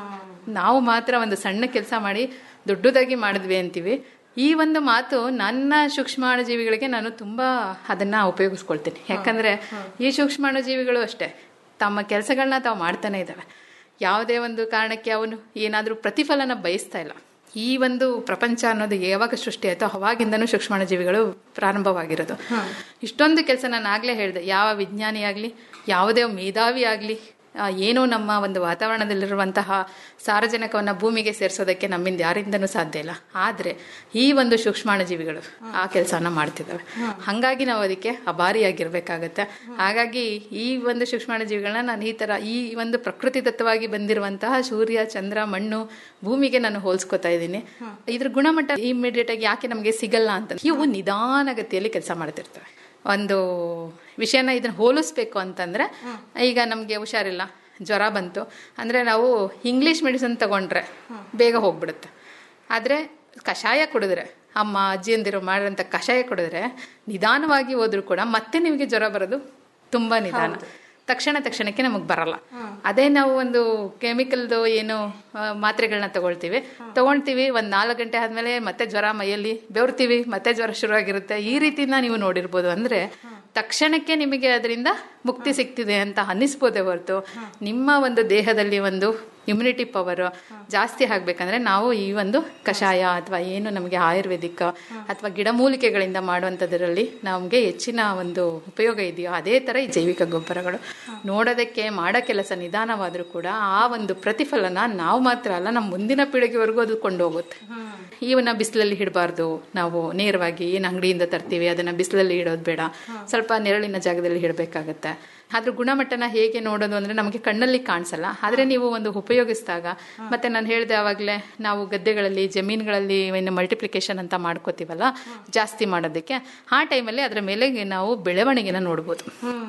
ನಾವು ಮಾತ್ರ ಒಂದು ಸಣ್ಣ ಕೆಲಸ ಮಾಡಿ ದೊಡ್ಡದಾಗಿ ಮಾಡಿದ್ವಿ ಅಂತೀವಿ ಈ ಒಂದು ಮಾತು ನನ್ನ ಸೂಕ್ಷ್ಮಾಣುಜೀವಿಗಳಿಗೆ ನಾನು ತುಂಬಾ ಅದನ್ನ ಉಪಯೋಗಿಸ್ಕೊಳ್ತೀನಿ ಯಾಕಂದ್ರೆ ಈ ಸೂಕ್ಷ್ಮಾಣುಜೀವಿಗಳು ಅಷ್ಟೇ ತಮ್ಮ ಕೆಲಸಗಳನ್ನ ತಾವು ಮಾಡ್ತಾನೆ ಇದ್ದಾವೆ ಯಾವುದೇ ಒಂದು ಕಾರಣಕ್ಕೆ ಅವನು ಏನಾದರೂ ಪ್ರತಿಫಲನ ಬಯಸ್ತಾ ಇಲ್ಲ ಈ ಒಂದು ಪ್ರಪಂಚ ಅನ್ನೋದು ಯಾವಾಗ ಸೃಷ್ಟಿ ಆಯ್ತೋ ಅವಾಗಿಂದನೂ ಸೂಕ್ಷ್ಮಾಣುಜೀವಿಗಳು ಪ್ರಾರಂಭವಾಗಿರೋದು ಇಷ್ಟೊಂದು ಕೆಲಸ ನಾನು ಆಗ್ಲೇ ಹೇಳಿದೆ ಯಾವ ವಿಜ್ಞಾನಿ ಆಗಲಿ ಯಾವುದೇ ಮೇಧಾವಿ ಆಗಲಿ ಏನೋ ನಮ್ಮ ಒಂದು ವಾತಾವರಣದಲ್ಲಿರುವಂತಹ ಸಾರಜನಕವನ್ನು ಭೂಮಿಗೆ ಸೇರಿಸೋದಕ್ಕೆ ನಮ್ಮಿಂದ ಯಾರಿಂದನೂ ಸಾಧ್ಯ ಇಲ್ಲ ಆದರೆ ಈ ಒಂದು ಸೂಕ್ಷ್ಮಾಣುಜೀವಿಗಳು ಆ ಕೆಲಸನ ಮಾಡ್ತಿದ್ದಾವೆ ಹಾಗಾಗಿ ನಾವು ಅದಕ್ಕೆ ಅಭಾರಿಯಾಗಿರ್ಬೇಕಾಗತ್ತೆ ಹಾಗಾಗಿ ಈ ಒಂದು ಸೂಕ್ಷ್ಮಾಣುಜೀವಿಗಳನ್ನ ನಾನು ಈ ತರ ಈ ಒಂದು ಪ್ರಕೃತಿ ದತ್ತವಾಗಿ ಬಂದಿರುವಂತಹ ಸೂರ್ಯ ಚಂದ್ರ ಮಣ್ಣು ಭೂಮಿಗೆ ನಾನು ಹೋಲಿಸ್ಕೊತಾ ಇದ್ದೀನಿ ಇದ್ರ ಗುಣಮಟ್ಟ ಇಮಿಡಿಯೇಟ್ ಆಗಿ ಯಾಕೆ ನಮಗೆ ಸಿಗಲ್ಲ ಅಂತ ಇವು ನಿಧಾನಗತಿಯಲ್ಲಿ ಕೆಲಸ ಮಾಡ್ತಿರ್ತವೆ ಒಂದು ವಿಷಯನ ಇದನ್ನ ಹೋಲಿಸ್ಬೇಕು ಅಂತಂದ್ರೆ ಈಗ ನಮಗೆ ಹುಷಾರಿಲ್ಲ ಜ್ವರ ಬಂತು ಅಂದ್ರೆ ನಾವು ಇಂಗ್ಲಿಷ್ ಮೆಡಿಸಿನ್ ತಗೊಂಡ್ರೆ ಬೇಗ ಹೋಗ್ಬಿಡುತ್ತೆ ಆದ್ರೆ ಕಷಾಯ ಕುಡಿದ್ರೆ ಅಮ್ಮ ಅಜ್ಜಿಯಂದಿರು ಮಾಡಿರೋಂಥ ಕಷಾಯ ಕುಡಿದ್ರೆ ನಿಧಾನವಾಗಿ ಹೋದ್ರೂ ಕೂಡ ಮತ್ತೆ ನಿಮಗೆ ಜ್ವರ ಬರೋದು ತುಂಬಾ ನಿಧಾನ ತಕ್ಷಣ ತಕ್ಷಣಕ್ಕೆ ನಮಗೆ ಬರಲ್ಲ ಅದೇ ನಾವು ಒಂದು ಕೆಮಿಕಲ್ದು ಏನು ಆ, ಮಾತ್ರೆಗಳನ್ನ ತಗೊಳ್ತೀವಿ ತಗೊಳ್ತೀವಿ ಒಂದ್ ನಾಲ್ಕು ಗಂಟೆ ಆದ್ಮೇಲೆ ಮತ್ತೆ ಜ್ವರ ಮೈಯಲ್ಲಿ ಬೆವರ್ತೀವಿ ಮತ್ತೆ ಜ್ವರ ಶುರುವಾಗಿರುತ್ತೆ ಈ ರೀತಿನ ನೀವು ನೋಡಿರ್ಬೋದು ಅಂದ್ರೆ ತಕ್ಷಣಕ್ಕೆ ನಿಮಗೆ ಅದರಿಂದ ಮುಕ್ತಿ ಸಿಗ್ತಿದೆ ಅಂತ ಅನ್ನಿಸ್ಬೋದೇ ಹೊರತು ನಿಮ್ಮ ಒಂದು ದೇಹದಲ್ಲಿ ಒಂದು ಇಮ್ಯುನಿಟಿ ಪವರ್ ಜಾಸ್ತಿ ಆಗ್ಬೇಕಂದ್ರೆ ನಾವು ಈ ಒಂದು ಕಷಾಯ ಅಥವಾ ಏನು ನಮಗೆ ಆಯುರ್ವೇದಿಕ್ ಅಥವಾ ಗಿಡಮೂಲಿಕೆಗಳಿಂದ ಮಾಡುವಂಥದ್ರಲ್ಲಿ ನಮಗೆ ಹೆಚ್ಚಿನ ಒಂದು ಉಪಯೋಗ ಇದೆಯೋ ಅದೇ ಥರ ಈ ಜೈವಿಕ ಗೊಬ್ಬರಗಳು ನೋಡೋದಕ್ಕೆ ಮಾಡೋ ಕೆಲಸ ನಿಧಾನವಾದರೂ ಕೂಡ ಆ ಒಂದು ಪ್ರತಿಫಲನ ನಾವು ಮಾತ್ರ ಅಲ್ಲ ನಮ್ಮ ಮುಂದಿನ ಪೀಳಿಗೆವರೆಗೂ ಅದು ಕೊಂಡೋಗುತ್ತೆ ಇವನ್ನ ಬಿಸಿಲಲ್ಲಿ ಇಡಬಾರ್ದು ನಾವು ನೇರವಾಗಿ ಏನು ಅಂಗಡಿಯಿಂದ ತರ್ತೀವಿ ಅದನ್ನ ಬಿಸಿಲಲ್ಲಿ ಇಡೋದು ಬೇಡ ಸ್ವಲ್ಪ ನೆರಳಿನ ಜಾಗದಲ್ಲಿ ಇಡಬೇಕಾಗತ್ತೆ ಅದ್ರ ಗುಣಮಟ್ಟನ ಹೇಗೆ ನೋಡೋದು ಅಂದ್ರೆ ನಮಗೆ ಕಣ್ಣಲ್ಲಿ ಕಾಣಿಸಲ್ಲ ಆದ್ರೆ ನೀವು ಒಂದು ಉಪಯೋಗಿಸಿದಾಗ ಮತ್ತೆ ನಾನು ಹೇಳಿದೆ ಆವಾಗಲೇ ನಾವು ಗದ್ದೆಗಳಲ್ಲಿ ಜಮೀನುಗಳಲ್ಲಿ ಏನು ಮಲ್ಟಿಪ್ಲಿಕೇಶನ್ ಅಂತ ಮಾಡ್ಕೋತೀವಲ್ಲ ಜಾಸ್ತಿ ಮಾಡೋದಕ್ಕೆ ಆ ಟೈಮಲ್ಲಿ ಅದರ ಮೇಲೆ ನಾವು ಬೆಳವಣಿಗೆನ ನೋಡ್ಬೋದು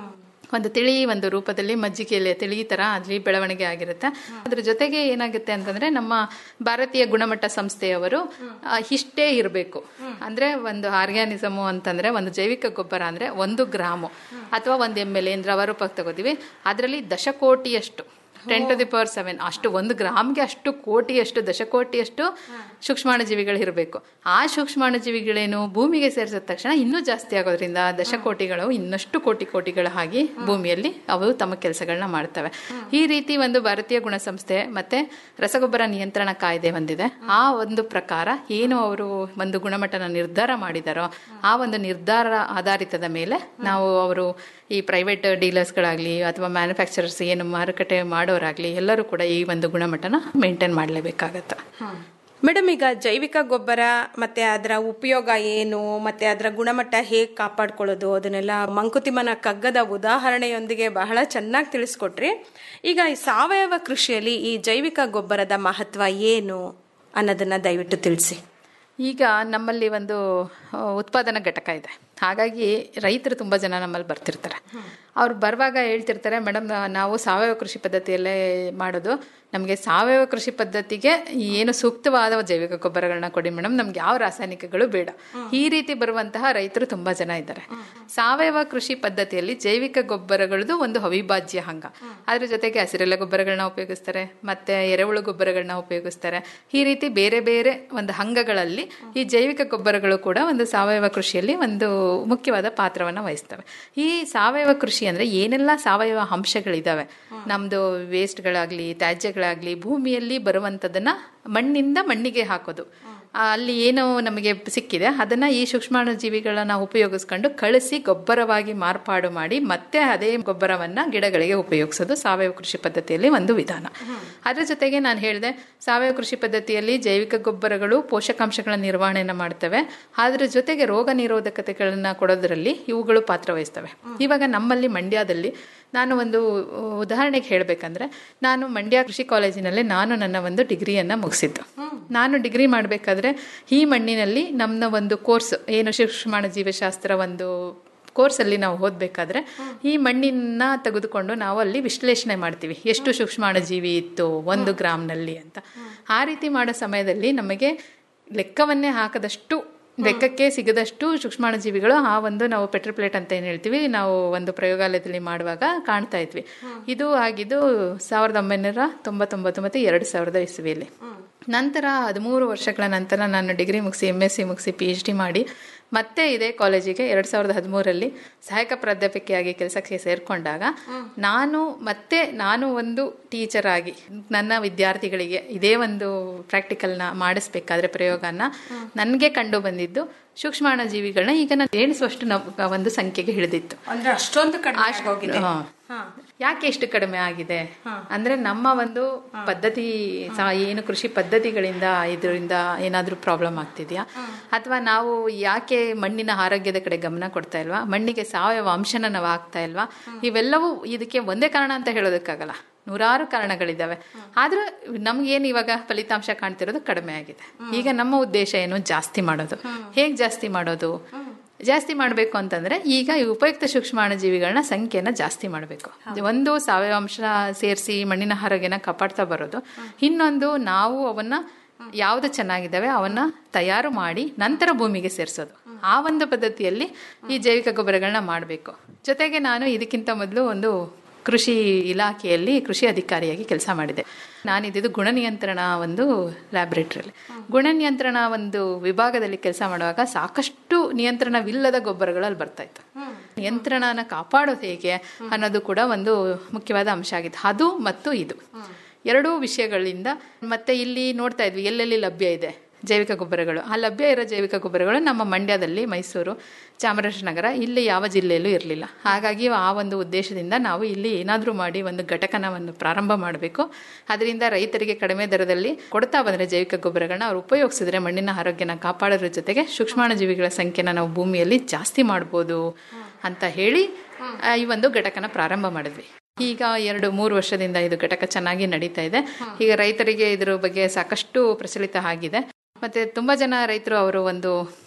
ಒಂದು ತಿಳಿ ಒಂದು ರೂಪದಲ್ಲಿ ಮಜ್ಜಿಗೆಯಲ್ಲಿ ತಿಳಿ ತರ ಅಲ್ಲಿ ಬೆಳವಣಿಗೆ ಆಗಿರುತ್ತೆ ಅದ್ರ ಜೊತೆಗೆ ಏನಾಗುತ್ತೆ ಅಂತಂದ್ರೆ ನಮ್ಮ ಭಾರತೀಯ ಗುಣಮಟ್ಟ ಸಂಸ್ಥೆಯವರು ಆ, ಇಷ್ಟೇ ಇರಬೇಕು ಅಂದ್ರೆ ಒಂದು ಆರ್ಗ್ಯಾನಿಸಮು ಅಂತಂದ್ರೆ ಒಂದು ಜೈವಿಕ ಗೊಬ್ಬರ ಅಂದ್ರೆ ಒಂದು ಗ್ರಾಮು ಅಥವಾ ಒಂದು ಎಮ್ ಎಲ್ ಏನ್ ದ್ರವ ರೂಪಕ್ಕೆ ತಗೋತೀವಿ ಅದರಲ್ಲಿ ದಶಕೋಟಿಯಷ್ಟು ten to the power seven ಅಷ್ಟು ಒಂದು ಗ್ರಾಮ್ಗೆ ಅಷ್ಟು ಕೋಟಿಯಷ್ಟು ದಶಕೋಟಿಯಷ್ಟು ಸೂಕ್ಷ್ಮಾಣುಜೀವಿಗಳು ಇರಬೇಕು ಆ ಸೂಕ್ಷ್ಮಾಣುಜೀವಿಗಳೇನು ಭೂಮಿಗೆ ಸೇರಿಸಿದ ತಕ್ಷಣ ಇನ್ನೂ ಜಾಸ್ತಿ ಆಗೋದ್ರಿಂದ ದಶಕೋಟಿಗಳು ಇನ್ನಷ್ಟು ಕೋಟಿ ಕೋಟಿಗಳ ಆಗಿ ಭೂಮಿಯಲ್ಲಿ ಅವು ತಮ್ಮ ಕೆಲಸಗಳನ್ನ ಮಾಡ್ತವೆ ಈ ರೀತಿ ಒಂದು ಭಾರತೀಯ ಗುಣಸಂಸ್ಥೆ ಮತ್ತೆ ರಸಗೊಬ್ಬರ ನಿಯಂತ್ರಣ ಕಾಯ್ದೆ ಒಂದಿದೆ ಆ ಒಂದು ಪ್ರಕಾರ ಏನು ಅವರು ಒಂದು ಗುಣಮಟ್ಟನ ನಿರ್ಧಾರ ಮಾಡಿದಾರೋ ಆ ಒಂದು ನಿರ್ಧಾರ ಆಧಾರಿತದ ಮೇಲೆ ನಾವು ಅವರು ಈ ಪ್ರೈವೇಟ್ ಡೀಲರ್ಸ್ಗಳಾಗಲಿ ಅಥವಾ ಮ್ಯಾನುಫ್ಯಾಕ್ಚರರ್ಸ್ ಏನು ಮಾರುಕಟ್ಟೆ ಮಾಡೋರಾಗಲಿ ಎಲ್ಲರೂ ಕೂಡ ಈ ಒಂದು ಗುಣಮಟ್ಟನ ಮೇಂಟೈನ್ ಮಾಡಲೇಬೇಕಾಗತ್ತೆ ಮೇಡಮ್ ಈಗ ಜೈವಿಕ ಗೊಬ್ಬರ ಮತ್ತೆ ಅದರ ಉಪಯೋಗ ಏನು ಮತ್ತೆ ಅದರ ಗುಣಮಟ್ಟ ಹೇಗೆ ಕಾಪಾಡ್ಕೊಳ್ಳೋದು ಅದನ್ನೆಲ್ಲ ಮಂಕುತಿಮ್ಮನ ಕಗ್ಗದ ಉದಾಹರಣೆಯೊಂದಿಗೆ ಬಹಳ ಚೆನ್ನಾಗಿ ತಿಳಿಸ್ಕೊಟ್ರಿ ಈಗ ಈ ಸಾವಯವ ಕೃಷಿಯಲ್ಲಿ ಈ ಜೈವಿಕ ಗೊಬ್ಬರದ ಮಹತ್ವ ಏನು ಅನ್ನೋದನ್ನ ದಯವಿಟ್ಟು ತಿಳಿಸಿ ಈಗ ನಮ್ಮಲ್ಲಿ ಒಂದು ಆ, ಉತ್ಪಾದನಾ ಘಟಕ ಇದೆ ಹಾಗಾಗಿ ರೈತರು ತುಂಬ ಜನ ನಮ್ಮಲ್ಲಿ ಬರ್ತಿರ್ತಾರೆ ಅವ್ರು ಬರುವಾಗ ಹೇಳ್ತಿರ್ತಾರೆ ಮೇಡಮ್ ನಾವು ಸಾವಯವ ಕೃಷಿ ಪದ್ಧತಿಯಲ್ಲೇ ಮಾಡೋದು ನಮಗೆ ಸಾವಯವ ಕೃಷಿ ಪದ್ಧತಿಗೆ ಏನು ಸೂಕ್ತವಾದ ಜೈವಿಕ ಗೊಬ್ಬರಗಳನ್ನ ಕೊಡಿ ಮೇಡಮ್ ನಮ್ಗೆ ಯಾವ ರಾಸಾಯನಿಕಗಳು ಬೇಡ ಈ ರೀತಿ ಬರುವಂತಹ ರೈತರು ತುಂಬಾ ಜನ ಇದ್ದಾರೆ ಸಾವಯವ ಕೃಷಿ ಪದ್ಧತಿಯಲ್ಲಿ ಜೈವಿಕ ಗೊಬ್ಬರಗಳದ್ದು ಒಂದು ಅವಿಭಾಜ್ಯ ಅಂಗ ಅದ್ರ ಜೊತೆಗೆ ಹಸಿರೆಲೆ ಗೊಬ್ಬರಗಳನ್ನ ಉಪಯೋಗಿಸ್ತಾರೆ ಮತ್ತೆ ಎರೆಹುಳು ಗೊಬ್ಬರಗಳನ್ನ ಉಪಯೋಗಿಸ್ತಾರೆ ಈ ರೀತಿ ಬೇರೆ ಬೇರೆ ಒಂದು ಅಂಗಗಳಲ್ಲಿ ಈ ಜೈವಿಕ ಗೊಬ್ಬರಗಳು ಕೂಡ ಒಂದು ಸಾವಯವ ಕೃಷಿಯಲ್ಲಿ ಒಂದು ಮುಖ್ಯವಾದ ಪಾತ್ರವನ್ನ ವಹಿಸ್ತವೆ ಈ ಸಾವಯವ ಕೃಷಿ ಅಂದ್ರೆ ಏನೆಲ್ಲ ಸಾವಯವ ಅಂಶಗಳಿದಾವೆ ನಮ್ದು ವೇಸ್ಟ್ಗಳಾಗ್ಲಿ ತ್ಯಾಜ್ಯಗಳಾಗ್ಲಿ ಭೂಮಿಯಲ್ಲಿ ಬರುವಂಥದ್ದನ್ನ ಮಣ್ಣಿಂದ ಮಣ್ಣಿಗೆ ಹಾಕೋದು ಆ, ಅಲ್ಲಿ ಏನು ನಮಗೆ ಸಿಕ್ಕಿದೆ ಅದನ್ನ ಈ ಸೂಕ್ಷ್ಮಾಣು ಜೀವಿಗಳನ್ನ ಉಪಯೋಗಿಸ್ಕೊಂಡು ಕಳಿಸಿ ಗೊಬ್ಬರವಾಗಿ ಮಾರ್ಪಾಡು ಮಾಡಿ ಮತ್ತೆ ಅದೇ ಗೊಬ್ಬರವನ್ನ ಗಿಡಗಳಿಗೆ ಉಪಯೋಗಿಸೋದು ಸಾವಯವ ಕೃಷಿ ಪದ್ಧತಿಯಲ್ಲಿ ಒಂದು ವಿಧಾನ ಅದ್ರ ಜೊತೆಗೆ ನಾನು ಹೇಳಿದೆ ಸಾವಯವ ಕೃಷಿ ಪದ್ಧತಿಯಲ್ಲಿ ಜೈವಿಕ ಗೊಬ್ಬರಗಳು ಪೋಷಕಾಂಶಗಳ ನಿರ್ವಹಣೆಯನ್ನು ಮಾಡ್ತವೆ ಅದ್ರ ಜೊತೆಗೆ ರೋಗ ನಿರೋಧಕತೆಗಳನ್ನ ಕೊಡೋದ್ರಲ್ಲಿ ಇವುಗಳು ಪಾತ್ರ ವಹಿಸ್ತವೆ ಇವಾಗ ನಮ್ಮಲ್ಲಿ ಮಂಡ್ಯದಲ್ಲಿ ನಾನು ಒಂದು ಉದಾಹರಣೆಗೆ ಹೇಳಬೇಕಂದ್ರೆ ನಾನು ಮಂಡ್ಯ ಕೃಷಿ ಕಾಲೇಜಿನಲ್ಲಿ ನಾನು ನನ್ನ ಒಂದು ಡಿಗ್ರಿಯನ್ನ ಮುಗಿಸಿದ್ದು ನಾನು ಡಿಗ್ರಿ ಮಾಡಬೇಕಾದ್ರೆ ಈ ಮಣ್ಣಿನಲ್ಲಿ ನಮ್ಮ ಒಂದು ಕೋರ್ಸ್ ಏನು ಸೂಕ್ಷ್ಮಾಣು ಜೀವಶಾಸ್ತ್ರ ಒಂದು ಕೋರ್ಸಲ್ಲಿ ನಾವು ಓದಬೇಕಾದ್ರೆ ಈ ಮಣ್ಣಿನ ತೆಗೆದುಕೊಂಡು ನಾವು ಅಲ್ಲಿ ವಿಶ್ಲೇಷಣೆ ಮಾಡ್ತೀವಿ ಎಷ್ಟು ಸೂಕ್ಷ್ಮಾಣು ಜೀವಿ ಇತ್ತು ಒಂದು ಗ್ರಾಮ್ನಲ್ಲಿ ಅಂತ ಆ ರೀತಿ ಮಾಡೋ ಸಮಯದಲ್ಲಿ ನಮಗೆ ಲೆಕ್ಕವನ್ನೇ ಹಾಕದಷ್ಟು ಲೆಕ್ಕಕ್ಕೆ ಸಿಗದಷ್ಟು ಸೂಕ್ಷ್ಮಾಣು ಜೀವಿಗಳು ಆ ಒಂದು ನಾವು ಪೆಟ್ರಿಪ್ಲೇಟ್ ಅಂತ ಏನು ಹೇಳ್ತೀವಿ ನಾವು ಒಂದು ಪ್ರಯೋಗಾಲಯದಲ್ಲಿ ಮಾಡುವಾಗ ಕಾಣ್ತಾ ಇದ್ವಿ ಇದು ಆಗಿದ್ದು ಸಾವಿರದ ಒಂಬೈನೂರ ತೊಂಬತ್ತೊಂಬತ್ತು ಮತ್ತು ಎರಡು ಸಾವಿರದ ಇಸ್ವಿಯಲ್ಲಿ ನಂತರ ಹದಿಮೂರು ವರ್ಷಗಳ ನಂತರ ನಾನು ಡಿಗ್ರಿ ಮುಗಿಸಿ ಎಮ್ ಎಸ್ ಸಿ ಮುಗಿಸಿ ಪಿ ಎಚ್ ಡಿ ಮಾಡಿ ಮತ್ತೆ ಇದೇ ಕಾಲೇಜಿಗೆ ಎರಡು ಸಾವಿರದ ಹದಿಮೂರರಲ್ಲಿ ಸಹಾಯಕ ಪ್ರಾಧ್ಯಾಪಕಿಯಾಗಿ ಕೆಲಸಕ್ಕೆ ಸೇರಿಕೊಂಡಾಗ ನಾನು ಮತ್ತೆ ನಾನು ಒಂದು ಟೀಚರ್ ಆಗಿ ನನ್ನ ವಿದ್ಯಾರ್ಥಿಗಳಿಗೆ ಇದೇ ಒಂದು ಪ್ರಾಕ್ಟಿಕಲ್ನ ಮಾಡಿಸ್ಬೇಕಾದ್ರೆ ಪ್ರಯೋಗನ ನನಗೆ ಕಂಡು ಬಂದಿದ್ದು ಸೂಕ್ಷ್ಮಾಣು ಜೀವಿಗಳನ್ನ ಈಗ ನಾನು ಎಣಿಸುವಷ್ಟು ನಾವು ಒಂದು ಸಂಖ್ಯೆಗೆ ಹಿಡಿದಿತ್ತು ಅಂದ್ರೆ ಅಷ್ಟೊಂದು ಕಡಿಮೆ ಆಗೋಗಿದೆ ಹಾ. ಯಾಕೆ ಎಷ್ಟು ಕಡಿಮೆ ಆಗಿದೆ ಅಂದ್ರೆ ನಮ್ಮ ಒಂದು ಪದ್ಧತಿ ಸ- ಏನು ಕೃಷಿ ಪದ್ಧತಿಗಳಿಂದ ಇದರಿಂದ ಏನಾದ್ರೂ ಪ್ರಾಬ್ಲಮ್ ಆಗ್ತಿದ್ಯಾ ಅಥವಾ ನಾವು ಯಾಕೆ ಮಣ್ಣಿನ ಆರೋಗ್ಯದ ಕಡೆ ಗಮನ ಕೊಡ್ತಾ ಇಲ್ವಾ ಮಣ್ಣಿಗೆ ಸಾವಯವ ಅಂಶನ ನಾವು ಹಾಕ್ತಾ ಇಲ್ವಾ ಇವೆಲ್ಲವೂ ಇದಕ್ಕೆ ಒಂದೇ ಕಾರಣ ಅಂತ ಹೇಳೋದಕ್ಕಾಗಲ್ಲ ನೂರಾರು ಕಾರಣಗಳಿದ್ದಾವೆ ಆದ್ರೂ ನಮ್ಗೇನು ಇವಾಗ ಫಲಿತಾಂಶ ಕಾಣ್ತಿರೋದು ಕಡಿಮೆ ಆಗಿದೆ ಈಗ ನಮ್ಮ ಉದ್ದೇಶ ಏನು ಜಾಸ್ತಿ ಮಾಡೋದು ಹೇಗ್ ಜಾಸ್ತಿ ಮಾಡೋದು ಜಾಸ್ತಿ ಮಾಡಬೇಕು ಅಂತಂದ್ರೆ ಈಗ ಈ ಉಪಯುಕ್ತ ಸೂಕ್ಷ್ಮಾಣುಜೀವಿಗಳನ್ನ ಸಂಖ್ಯೆನ ಜಾಸ್ತಿ ಮಾಡಬೇಕು ಒಂದು ಸಾವಯವ ಅಂಶ ಸೇರಿಸಿ ಮಣ್ಣಿನ ಆರೋಗ್ಯನ ಕಾಪಾಡ್ತಾ ಬರೋದು ಇನ್ನೊಂದು ನಾವು ಅವನ್ನ ಯಾವ್ದು ಚೆನ್ನಾಗಿದ್ದಾವೆ ಅವನ್ನ ತಯಾರು ಮಾಡಿ ನಂತರ ಭೂಮಿಗೆ ಸೇರಿಸೋದು ಆ ಒಂದು ಪದ್ಧತಿಯಲ್ಲಿ ಈ ಜೈವಿಕ ಗೊಬ್ಬರಗಳನ್ನ ಮಾಡಬೇಕು ಜೊತೆಗೆ ನಾನು ಇದಕ್ಕಿಂತ ಮೊದಲು ಒಂದು ಕೃಷಿ ಇಲಾಖೆಯಲ್ಲಿ ಕೃಷಿ ಅಧಿಕಾರಿಯಾಗಿ ಕೆಲಸ ಮಾಡಿದೆ ನಾನಿದ್ದು ಗುಣ ನಿಯಂತ್ರಣ ಒಂದು ಲ್ಯಾಬ್ರೇಟರಿಯಲ್ಲಿ ಗುಣ ನಿಯಂತ್ರಣ ಒಂದು ವಿಭಾಗದಲ್ಲಿ ಕೆಲಸ ಮಾಡುವಾಗ ಸಾಕಷ್ಟು ನಿಯಂತ್ರಣವಿಲ್ಲದ ಗೊಬ್ಬರಗಳಲ್ಲಿ ಬರ್ತಾ ಇತ್ತು ನಿಯಂತ್ರಣನ ಕಾಪಾಡೋದು ಹೇಗೆ ಅನ್ನೋದು ಕೂಡ ಒಂದು ಮುಖ್ಯವಾದ ಅಂಶ ಆಗಿತ್ತು ಅದು ಮತ್ತು ಇದು ಎರಡೂ ವಿಷಯಗಳಿಂದ ಮತ್ತೆ ಇಲ್ಲಿ ನೋಡ್ತಾ ಇದ್ವಿ ಎಲ್ಲೆಲ್ಲಿ ಲಭ್ಯ ಇದೆ ಜೈವಿಕ ಗೊಬ್ಬರಗಳು ಆ ಲಭ್ಯ ಇರೋ ಜೈವಿಕ ಗೊಬ್ಬರಗಳು ನಮ್ಮ ಮಂಡ್ಯದಲ್ಲಿ ಮೈಸೂರು ಚಾಮರಾಜನಗರ ಇಲ್ಲಿ ಯಾವ ಜಿಲ್ಲೆಯಲ್ಲೂ ಇರಲಿಲ್ಲ ಹಾಗಾಗಿ ಆ ಒಂದು ಉದ್ದೇಶದಿಂದ ನಾವು ಇಲ್ಲಿ ಏನಾದರೂ ಮಾಡಿ ಒಂದು ಘಟಕನವನ್ನು ಪ್ರಾರಂಭ ಮಾಡಬೇಕು ಅದರಿಂದ ರೈತರಿಗೆ ಕಡಿಮೆ ದರದಲ್ಲಿ ಕೊಡ್ತಾ ಬಂದರೆ ಜೈವಿಕ ಗೊಬ್ಬರಗಳನ್ನ ಅವ್ರು ಉಪಯೋಗಿಸಿದ್ರೆ ಮಣ್ಣಿನ ಆರೋಗ್ಯನ ಕಾಪಾಡೋದ್ರ ಜೊತೆಗೆ ಸೂಕ್ಷ್ಮಾಣುಜೀವಿಗಳ ಸಂಖ್ಯೆನ ನಾವು ಭೂಮಿಯಲ್ಲಿ ಜಾಸ್ತಿ ಮಾಡ್ಬೋದು ಅಂತ ಹೇಳಿ ಆ, ಈ ಒಂದು ಘಟಕನ ಪ್ರಾರಂಭ ಮಾಡಿದ್ವಿ ಈಗ ಎರಡು ಮೂರು ವರ್ಷದಿಂದ ಇದು ಘಟಕ ಚೆನ್ನಾಗಿ ನಡೀತಾ ಇದೆ ಈಗ ರೈತರಿಗೆ ಇದ್ರ ಬಗ್ಗೆ ಸಾಕಷ್ಟು ಪ್ರಚಲಿತ ಆಗಿದೆ ಮತ್ತೆ ತುಂಬಾ ಜನ ರೈತರು ಅವರು ಒಂದು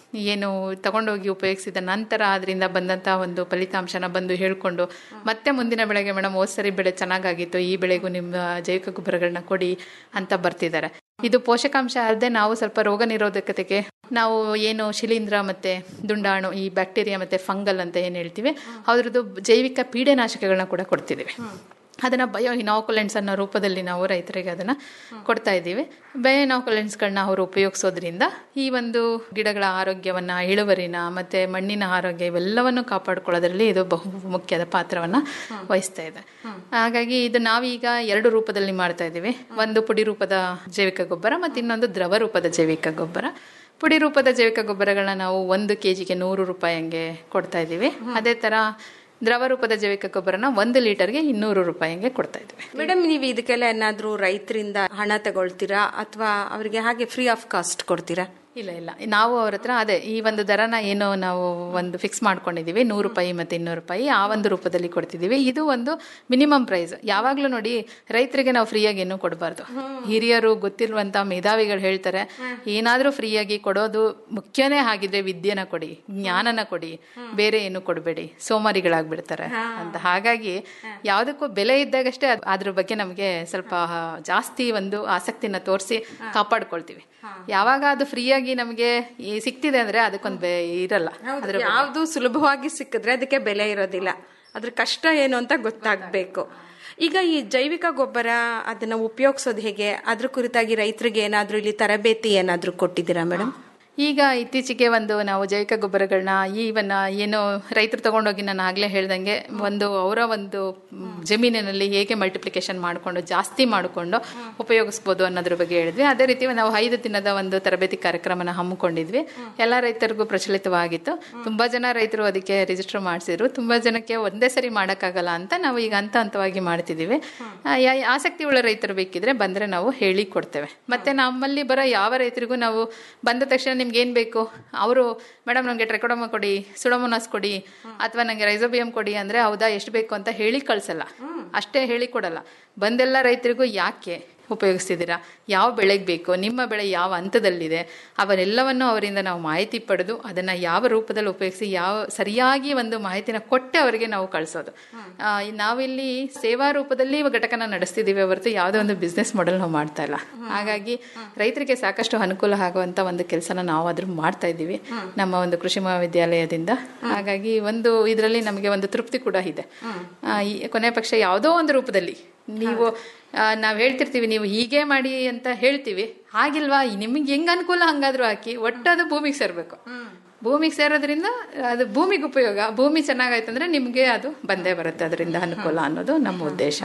ಏನು ತಗೊಂಡೋಗಿ ಉಪಯೋಗಿಸಿದ ನಂತರ ಅದರಿಂದ ಬಂದಂತಹ ಒಂದು ಫಲಿತಾಂಶನ ಬಂದು ಹೇಳ್ಕೊಂಡು ಮತ್ತೆ ಮುಂದಿನ ಬೆಳೆಗೆ ಮೇಡಮ್ ಹೋದ್ ಸರಿ ಬೆಳೆ ಚೆನ್ನಾಗಾಗಿತ್ತು ಈ ಬೆಳೆಗೂ ನಿಮ್ಮ ಜೈವಿಕ ಗೊಬ್ಬರಗಳನ್ನ ಕೊಡಿ ಅಂತ ಬರ್ತಿದ್ದಾರೆ ಇದು ಪೋಷಕಾಂಶ ಅಲ್ಲದೆ ನಾವು ಸ್ವಲ್ಪ ರೋಗ ನಿರೋಧಕತೆಗೆ ನಾವು ಏನು ಶಿಲೀಂಧ್ರ ಮತ್ತೆ ದುಂಡಾಣು ಈ ಬ್ಯಾಕ್ಟೀರಿಯಾ ಮತ್ತೆ ಫಂಗಲ್ ಅಂತ ಏನು ಹೇಳ್ತೀವಿ ಅದ್ರದ್ದು ಜೈವಿಕ ಪೀಡೆನಾಶಕಗಳನ್ನ ಕೂಡ ಕೊಡ್ತಿದ್ದೀವಿ ಅದನ್ನು ಬಯೋ ಇನಾಕುಲೆಂಟ್ಸ್ ಅನ್ನೋ ರೂಪದಲ್ಲಿ ನಾವು ರೈತರಿಗೆ ಅದನ್ನು ಕೊಡ್ತಾ ಇದ್ದೀವಿ ಬಯೋ ಇನಾಕುಲೆಂಟ್ಸ್ಗಳನ್ನ ಅವರು ಉಪಯೋಗಿಸೋದ್ರಿಂದ ಈ ಒಂದು ಗಿಡಗಳ ಆರೋಗ್ಯವನ್ನು ಇಳುವರಿನ ಮತ್ತು ಮಣ್ಣಿನ ಆರೋಗ್ಯ ಇವೆಲ್ಲವನ್ನು ಕಾಪಾಡ್ಕೊಳ್ಳೋದ್ರಲ್ಲಿ ಇದು ಬಹು ಮುಖ್ಯದ ಪಾತ್ರವನ್ನು ವಹಿಸ್ತಾ ಇದೆ ಹಾಗಾಗಿ ಇದು ನಾವೀಗ ಎರಡು ರೂಪದಲ್ಲಿ ಮಾಡ್ತಾ ಇದ್ದೀವಿ ಒಂದು ಪುಡಿ ರೂಪದ ಜೈವಿಕ ಗೊಬ್ಬರ ಮತ್ತು ಇನ್ನೊಂದು ದ್ರವ ರೂಪದ ಜೈವಿಕ ಗೊಬ್ಬರ ಪುಡಿ ರೂಪದ ಜೈವಿಕ ಗೊಬ್ಬರಗಳನ್ನ ನಾವು ಒಂದು ಕೆ ಜಿಗೆ ನೂರು ರೂಪಾಯಿ ಹಂಗೆ ಕೊಡ್ತಾ ಇದ್ದೀವಿ ಅದೇ ಥರ ದ್ರವ ರೂಪದ ಜೈವಿಕ ಗೊಬ್ಬರನ ಒಂದು ಲೀಟರ್ಗೆ ಇನ್ನೂರು ರೂಪಾಯಿಗೆ ಕೊಡ್ತಾ ಇದ್ದೀವಿ ಮೇಡಮ್ ನೀವು ಇದಕ್ಕೆಲ್ಲ ಏನಾದರೂ ರೈತರಿಂದ ಹಣ ತಗೊಳ್ತೀರಾ ಅಥವಾ ಅವರಿಗೆ ಹಾಗೆ ಫ್ರೀ ಆಫ್ ಕಾಸ್ಟ್ ಕೊಡ್ತೀರಾ ಇಲ್ಲ ಇಲ್ಲ ನಾವು ಅವ್ರ ಹತ್ರ ಅದೇ ಈ ಒಂದು ದರನ ಏನೋ ನಾವು ಒಂದು ಫಿಕ್ಸ್ ಮಾಡ್ಕೊಂಡಿದ್ದೀವಿ ನೂರು ರೂಪಾಯಿ ಮತ್ತು ಇನ್ನೂರು ರೂಪಾಯಿ ಆ ಒಂದು ರೂಪದಲ್ಲಿ ಕೊಡ್ತಿದ್ದೀವಿ ಇದು ಒಂದು ಮಿನಿಮಮ್ ಪ್ರೈಸ್ ಯಾವಾಗಲೂ ನೋಡಿ ರೈತರಿಗೆ ನಾವು ಫ್ರೀಯಾಗಿ ಏನೂ ಕೊಡಬಾರ್ದು ಹಿರಿಯರು ಗೊತ್ತಿರುವಂಥ ಮೇಧಾವಿಗಳು ಹೇಳ್ತಾರೆ ಏನಾದರೂ ಫ್ರೀಯಾಗಿ ಕೊಡೋದು ಮುಖ್ಯನೇ ಆಗಿದ್ರೆ ವಿದ್ಯೆನ ಕೊಡಿ ಜ್ಞಾನನ ಕೊಡಿ ಬೇರೆ ಏನು ಕೊಡಬೇಡಿ ಸೋಮಾರಿಗಳಾಗ್ಬಿಡ್ತಾರೆ ಅಂತ ಹಾಗಾಗಿ ಯಾವುದಕ್ಕೂ ಬೆಲೆ ಇದ್ದಾಗಷ್ಟೇ ಅದ್- ಅದ್ರ ಬಗ್ಗೆ ನಮಗೆ ಸ್ವಲ್ಪ ಜಾಸ್ತಿ ಒಂದು ಆಸಕ್ತಿನ ತೋರಿಸಿ ಕಾಪಾಡ್ಕೊಳ್ತೀವಿ ಯಾವಾಗ ಅದು ಫ್ರೀಯಾಗಿ ನಮಗೆ ಈ ಸಿಕ್ತಿದೆ ಅಂದ್ರೆ ಅದಕ್ಕೊಂದು ಬೆ ಇರಲ್ಲ ಅದ್ರ ಬಗ್ಗೆ. ಯಾವುದು ಸುಲಭವಾಗಿ ಸಿಕ್ಕಿದ್ರೆ ಅದಕ್ಕೆ ಬೆಲೆ ಇರೋದಿಲ್ಲ ಅದ್ರ ಕಷ್ಟ ಏನು ಅಂತ ಗೊತ್ತಾಗಬೇಕು ಈಗ ಈ ಜೈವಿಕ ಗೊಬ್ಬರ ಅದನ್ನ ಉಪಯೋಗಿಸೋದು ಹೇಗೆ ಅದ್ರ ಕುರಿತಾಗಿ ರೈತರಿಗೆ ಏನಾದರೂ ಇಲ್ಲಿ ತರಬೇತಿ ಏನಾದರೂ ಕೊಟ್ಟಿದ್ದೀರಾ ಮೇಡಮ್ ಈಗ ಇತ್ತೀಚೆಗೆ ಒಂದು ನಾವು ಜೈವಿಕ ಗೊಬ್ಬರಗಳನ್ನ ಈವನ್ ಏನು ರೈತರು ತಗೊಂಡೋಗಿ ನಾನು ಆಗಲೇ ಹೇಳ್ದಂಗೆ ಒಂದು ಅವರ ಒಂದು ಮ್, ಜಮೀನಿನಲ್ಲಿ ಹೇಗೆ ಮಲ್ಟಿಪ್ಲಿಕೇಶನ್ ಮಾಡಿಕೊಂಡು ಜಾಸ್ತಿ ಮಾಡಿಕೊಂಡು ಉಪಯೋಗಿಸ್ಬೋದು ಅನ್ನೋದ್ರ ಬಗ್ಗೆ ಹೇಳಿದ್ವಿ ಅದೇ ರೀತಿ ನಾವು ಐದು ದಿನದ ಒಂದು ತರಬೇತಿ ಕಾರ್ಯಕ್ರಮನ ಹಮ್ಮಿಕೊಂಡಿದ್ವಿ ಎಲ್ಲ ರೈತರಿಗೂ ಪ್ರಚಲಿತವಾಗಿತ್ತು ತುಂಬ ಜನ ರೈತರು ಅದಕ್ಕೆ ರಿಜಿಸ್ಟರ್ ಮಾಡಿಸಿದ್ರು ತುಂಬ ಜನಕ್ಕೆ ಒಂದೇ ಸರಿ ಮಾಡೋಕ್ಕಾಗಲ್ಲ ಅಂತ ನಾವು ಈಗ ಹಂತ ಹಂತವಾಗಿ ಮಾಡ್ತಿದ್ದೀವಿ ಆ, ಯಾ- ಆಸಕ್ತಿ ಉಳ್ಳ ರೈತರು ಬೇಕಿದ್ರೆ ಬಂದರೆ ನಾವು ಹೇಳಿ ಕೊಡ್ತೇವೆ ಮತ್ತು ನಮ್ಮಲ್ಲಿ ಬರೋ ಯಾವ ರೈತರಿಗೂ ನಾವು ಬಂದ ತಕ್ಷಣ ನಿಮ್ಗೆ ಏನು ಬೇಕು ಅವರು ಮೇಡಮ್ ನನಗೆ ಟ್ರೆಕೊಡೋಮ ಕೊಡಿ ಸುಡೋಮೋನಾಸ್ ಕೊಡಿ ಅಥವಾ ನನಗೆ ರೈಸೋಬಿಯಂ ಕೊಡಿ ಅಂದರೆ ಹೌದಾ ಎಷ್ಟು ಬೇಕು ಅಂತ ಹೇಳಿ ಕಳಿಸಲ್ಲ ಅಷ್ಟೇ ಹೇಳಿ ಕೊಡಲ್ಲ ಬಂದೆಲ್ಲ ರೈತರಿಗೂ ಯಾಕೆ ಉಪಯೋಗಿಸ್ತಿದ್ದೀರಾ ಯಾವ ಬೆಳೆಗೆ ಬೇಕು ನಿಮ್ಮ ಬೆಳೆ ಯಾವ ಹಂತದಲ್ಲಿದೆ ಅವರೆಲ್ಲವನ್ನು ಅವರಿಂದ ನಾವು ಮಾಹಿತಿ ಪಡೆದು ಅದನ್ನು ಯಾವ ರೂಪದಲ್ಲಿ ಉಪಯೋಗಿಸಿ ಯಾವ ಸರಿಯಾಗಿ ಒಂದು ಮಾಹಿತಿನ ಕೊಟ್ಟೆ ಅವರಿಗೆ ನಾವು ಕಳಿಸೋದು ಆ, ನಾವಿಲ್ಲಿ ಸೇವಾ ರೂಪದಲ್ಲಿ ಘಟಕನ ನಡೆಸ್ತಿದ್ದೀವಿ ಹೊರತು ಯಾವುದೇ ಒಂದು ಬಿಸ್ನೆಸ್ ಮಾಡೆಲ್ ನಾವು ಮಾಡ್ತಾ ಇಲ್ಲ ಹಾಗಾಗಿ ರೈತರಿಗೆ ಸಾಕಷ್ಟು ಅನುಕೂಲ ಆಗುವಂಥ ಒಂದು ಕೆಲಸನ ನಾವು ಅದ್ರ ಮಾಡ್ತಾ ಇದ್ದೀವಿ ನಮ್ಮ ಒಂದು ಕೃಷಿ ಮಹಾವಿದ್ಯಾಲಯದಿಂದ ಹಾಗಾಗಿ ಒಂದು ಇದರಲ್ಲಿ ನಮಗೆ ಒಂದು ತೃಪ್ತಿ ಕೂಡ ಇದೆ ಆ, ಈ ಕೊನೆ ಪಕ್ಷ ಯಾವುದೋ ಒಂದು ರೂಪದಲ್ಲಿ ನೀವು ನಾವು ಹೇಳ್ತಿರ್ತೀವಿ ನೀವು ಹೀಗೆ ಮಾಡಿ ಅಂತ ಹೇಳ್ತೀವಿ ಹಾಗಿಲ್ವಾ ನಿಮಗೆ ಹೆಂಗ್ ಅನುಕೂಲ ಹಂಗಾದ್ರೂ ಹಾಕಿ ಒಟ್ಟು ಅದು ಭೂಮಿಗೆ ಸೇರ್ಬೇಕು ಭೂಮಿಗೆ ಸೇರೋದ್ರಿಂದ ಅದು ಭೂಮಿಗೆ ಉಪಯೋಗ ಭೂಮಿ ಚೆನ್ನಾಗಾಯ್ತು ಅಂದ್ರೆ ನಿಮಗೆ ಅದು ಬಂದೇ ಬರುತ್ತೆ ಅದರಿಂದ ಅನುಕೂಲ ಅನ್ನೋದು ನಮ್ಮ ಉದ್ದೇಶ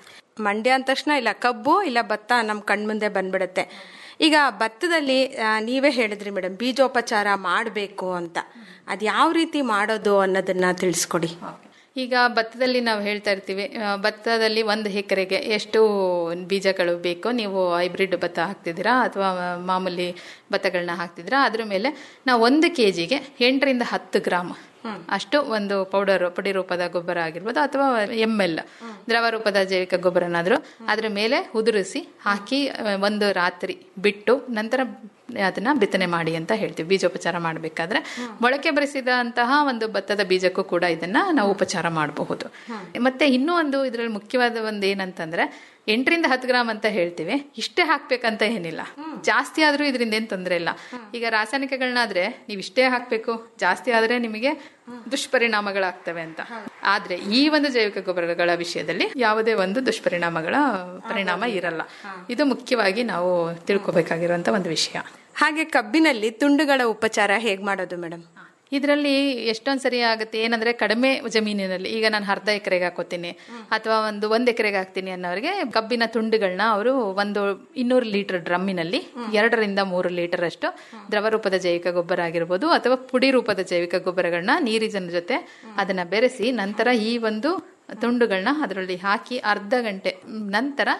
ಮಂಡ್ಯ ಅಂದ ತಕ್ಷಣ ಇಲ್ಲ ಕಬ್ಬು ಇಲ್ಲ ಭತ್ತ ನಮ್ಮ ಕಣ್ಮುಂದೆ ಬಂದ್ಬಿಡುತ್ತೆ ಈಗ ಭತ್ತದಲ್ಲಿ ಆ, ನೀವೇ ಹೇಳಿದ್ರಿ ಮೇಡಮ್ ಬೀಜೋಪಚಾರ ಮಾಡಬೇಕು ಅಂತ ಅದು ಯಾವ ರೀತಿ ಮಾಡೋದು ಅನ್ನೋದನ್ನ ತಿಳಿಸ್ಕೊಡಿ ಈಗ ಭತ್ತದಲ್ಲಿ ನಾವು ಹೇಳ್ತಾ ಇರ್ತೀವಿ ಆ, ಭತ್ತದಲ್ಲಿ ಒಂದು ಎಕರೆಗೆ ಎಷ್ಟು ಬೀಜಗಳು ಬೇಕು ನೀವು ಹೈಬ್ರಿಡ್ ಭತ್ತ ಹಾಕ್ತಿದ್ದೀರಾ ಅಥವಾ ಮಾಮೂಲಿ ಭತ್ತಗಳನ್ನ ಹಾಕ್ತಿದ್ದೀರಾ ಅದ್ರ ಮೇಲೆ ನಾವು ಒಂದು ಕೆ ಜಿಗೆ ಎಂಟರಿಂದ ಹತ್ತು ಗ್ರಾಮ್ ಅಷ್ಟು ಒಂದು ಪೌಡರ್ ಪುಡಿ ರೂಪದ ಗೊಬ್ಬರ ಆಗಿರ್ಬೋದು ಅಥವಾ ಎಮ್ ಎಲ್ ದ್ರವ ರೂಪದ ಜೈವಿಕ ಗೊಬ್ಬರನಾದರೂ ಅದ್ರ ಮೇಲೆ ಉದುರಿಸಿ ಹಾಕಿ ಆ, ಒಂದು ರಾತ್ರಿ ಬಿಟ್ಟು ನಂತರ ಅದನ್ನ ಬಿತ್ತನೆ ಮಾಡಿ ಅಂತ ಹೇಳ್ತೀವಿ ಬೀಜೋಪಚಾರ ಮಾಡಬೇಕಾದ್ರೆ ಮೊಳಕೆ ಬರೆಸಿದಂತಹ ಒಂದು ಭತ್ತದ ಬೀಜಕ್ಕೂ ಕೂಡ ಇದನ್ನ ನಾವು ಉಪಚಾರ ಮಾಡಬಹುದು ಮತ್ತೆ ಇನ್ನೂ ಒಂದು ಇದರಲ್ಲಿ ಮುಖ್ಯವಾದ ಒಂದು ಏನಂತಂದ್ರೆ ಎಂಟರಿಂದ ಹತ್ತು ಗ್ರಾಮ್ ಅಂತ ಹೇಳ್ತೀವಿ ಇಷ್ಟೇ ಹಾಕ್ಬೇಕಂತ ಏನಿಲ್ಲ ಜಾಸ್ತಿ ಆದ್ರೂ ಇದರಿಂದ ಏನು ತೊಂದರೆ ಇಲ್ಲ ಈಗ ರಾಸಾಯನಿಕಗಳನ್ನಾದ್ರೆ ನೀವು ಇಷ್ಟೇ ಹಾಕ್ಬೇಕು ಜಾಸ್ತಿ ಆದ್ರೆ ನಿಮಗೆ ದುಷ್ಪರಿಣಾಮಗಳಾಗ್ತವೆ ಅಂತ ಆದ್ರೆ ಈ ಒಂದು ಜೈವಿಕ ಗೊಬ್ಬರಗಳ ವಿಷಯದಲ್ಲಿ ಯಾವುದೇ ಒಂದು ದುಷ್ಪರಿಣಾಮಗಳ ಪರಿಣಾಮ ಇರಲ್ಲ ಇದು ಮುಖ್ಯವಾಗಿ ನಾವು ತಿಳ್ಕೊಬೇಕಾಗಿರುವಂತ ಒಂದು ವಿಷಯ ಹಾಗೆ ಕಬ್ಬಿನಲ್ಲಿ ತುಂಡುಗಳ ಉಪಚಾರ ಹೇಗೆ ಮಾಡೋದು ಮೇಡಮ್ ಇದರಲ್ಲಿ ಎಷ್ಟೊಂದು ಸರಿ ಆಗುತ್ತೆ ಏನಂದ್ರೆ ಕಡಿಮೆ ಜಮೀನಿನಲ್ಲಿ ಈಗ ನಾನು ಅರ್ಧ ಎಕರೆಗೆ ಹಾಕೋತೀನಿ ಅಥವಾ ಒಂದು ಒಂದ್ ಎಕರೆಗೆ ಹಾಕ್ತೀನಿ ಅನ್ನೋರಿಗೆ ಕಬ್ಬಿನ ತುಂಡುಗಳನ್ನ ಅವರು ಒಂದು ಇನ್ನೂರು ಲೀಟರ್ ಡ್ರಮ್ಮಿನಲ್ಲಿ ಎರಡರಿಂದ ಮೂರು ಲೀಟರ್ ಅಷ್ಟು ದ್ರವ ರೂಪದ ಜೈವಿಕ ಗೊಬ್ಬರ ಆಗಿರ್ಬೋದು ಅಥವಾ ಪುಡಿ ರೂಪದ ಜೈವಿಕ ಗೊಬ್ಬರಗಳನ್ನ ನೀರಿನ ಜೊತೆ ಅದನ್ನ ಬೆರೆಸಿ ನಂತರ ಈ ಒಂದು ತುಂಡುಗಳನ್ನ ಅದರಲ್ಲಿ ಹಾಕಿ ಅರ್ಧ ಗಂಟೆ ನಂತರ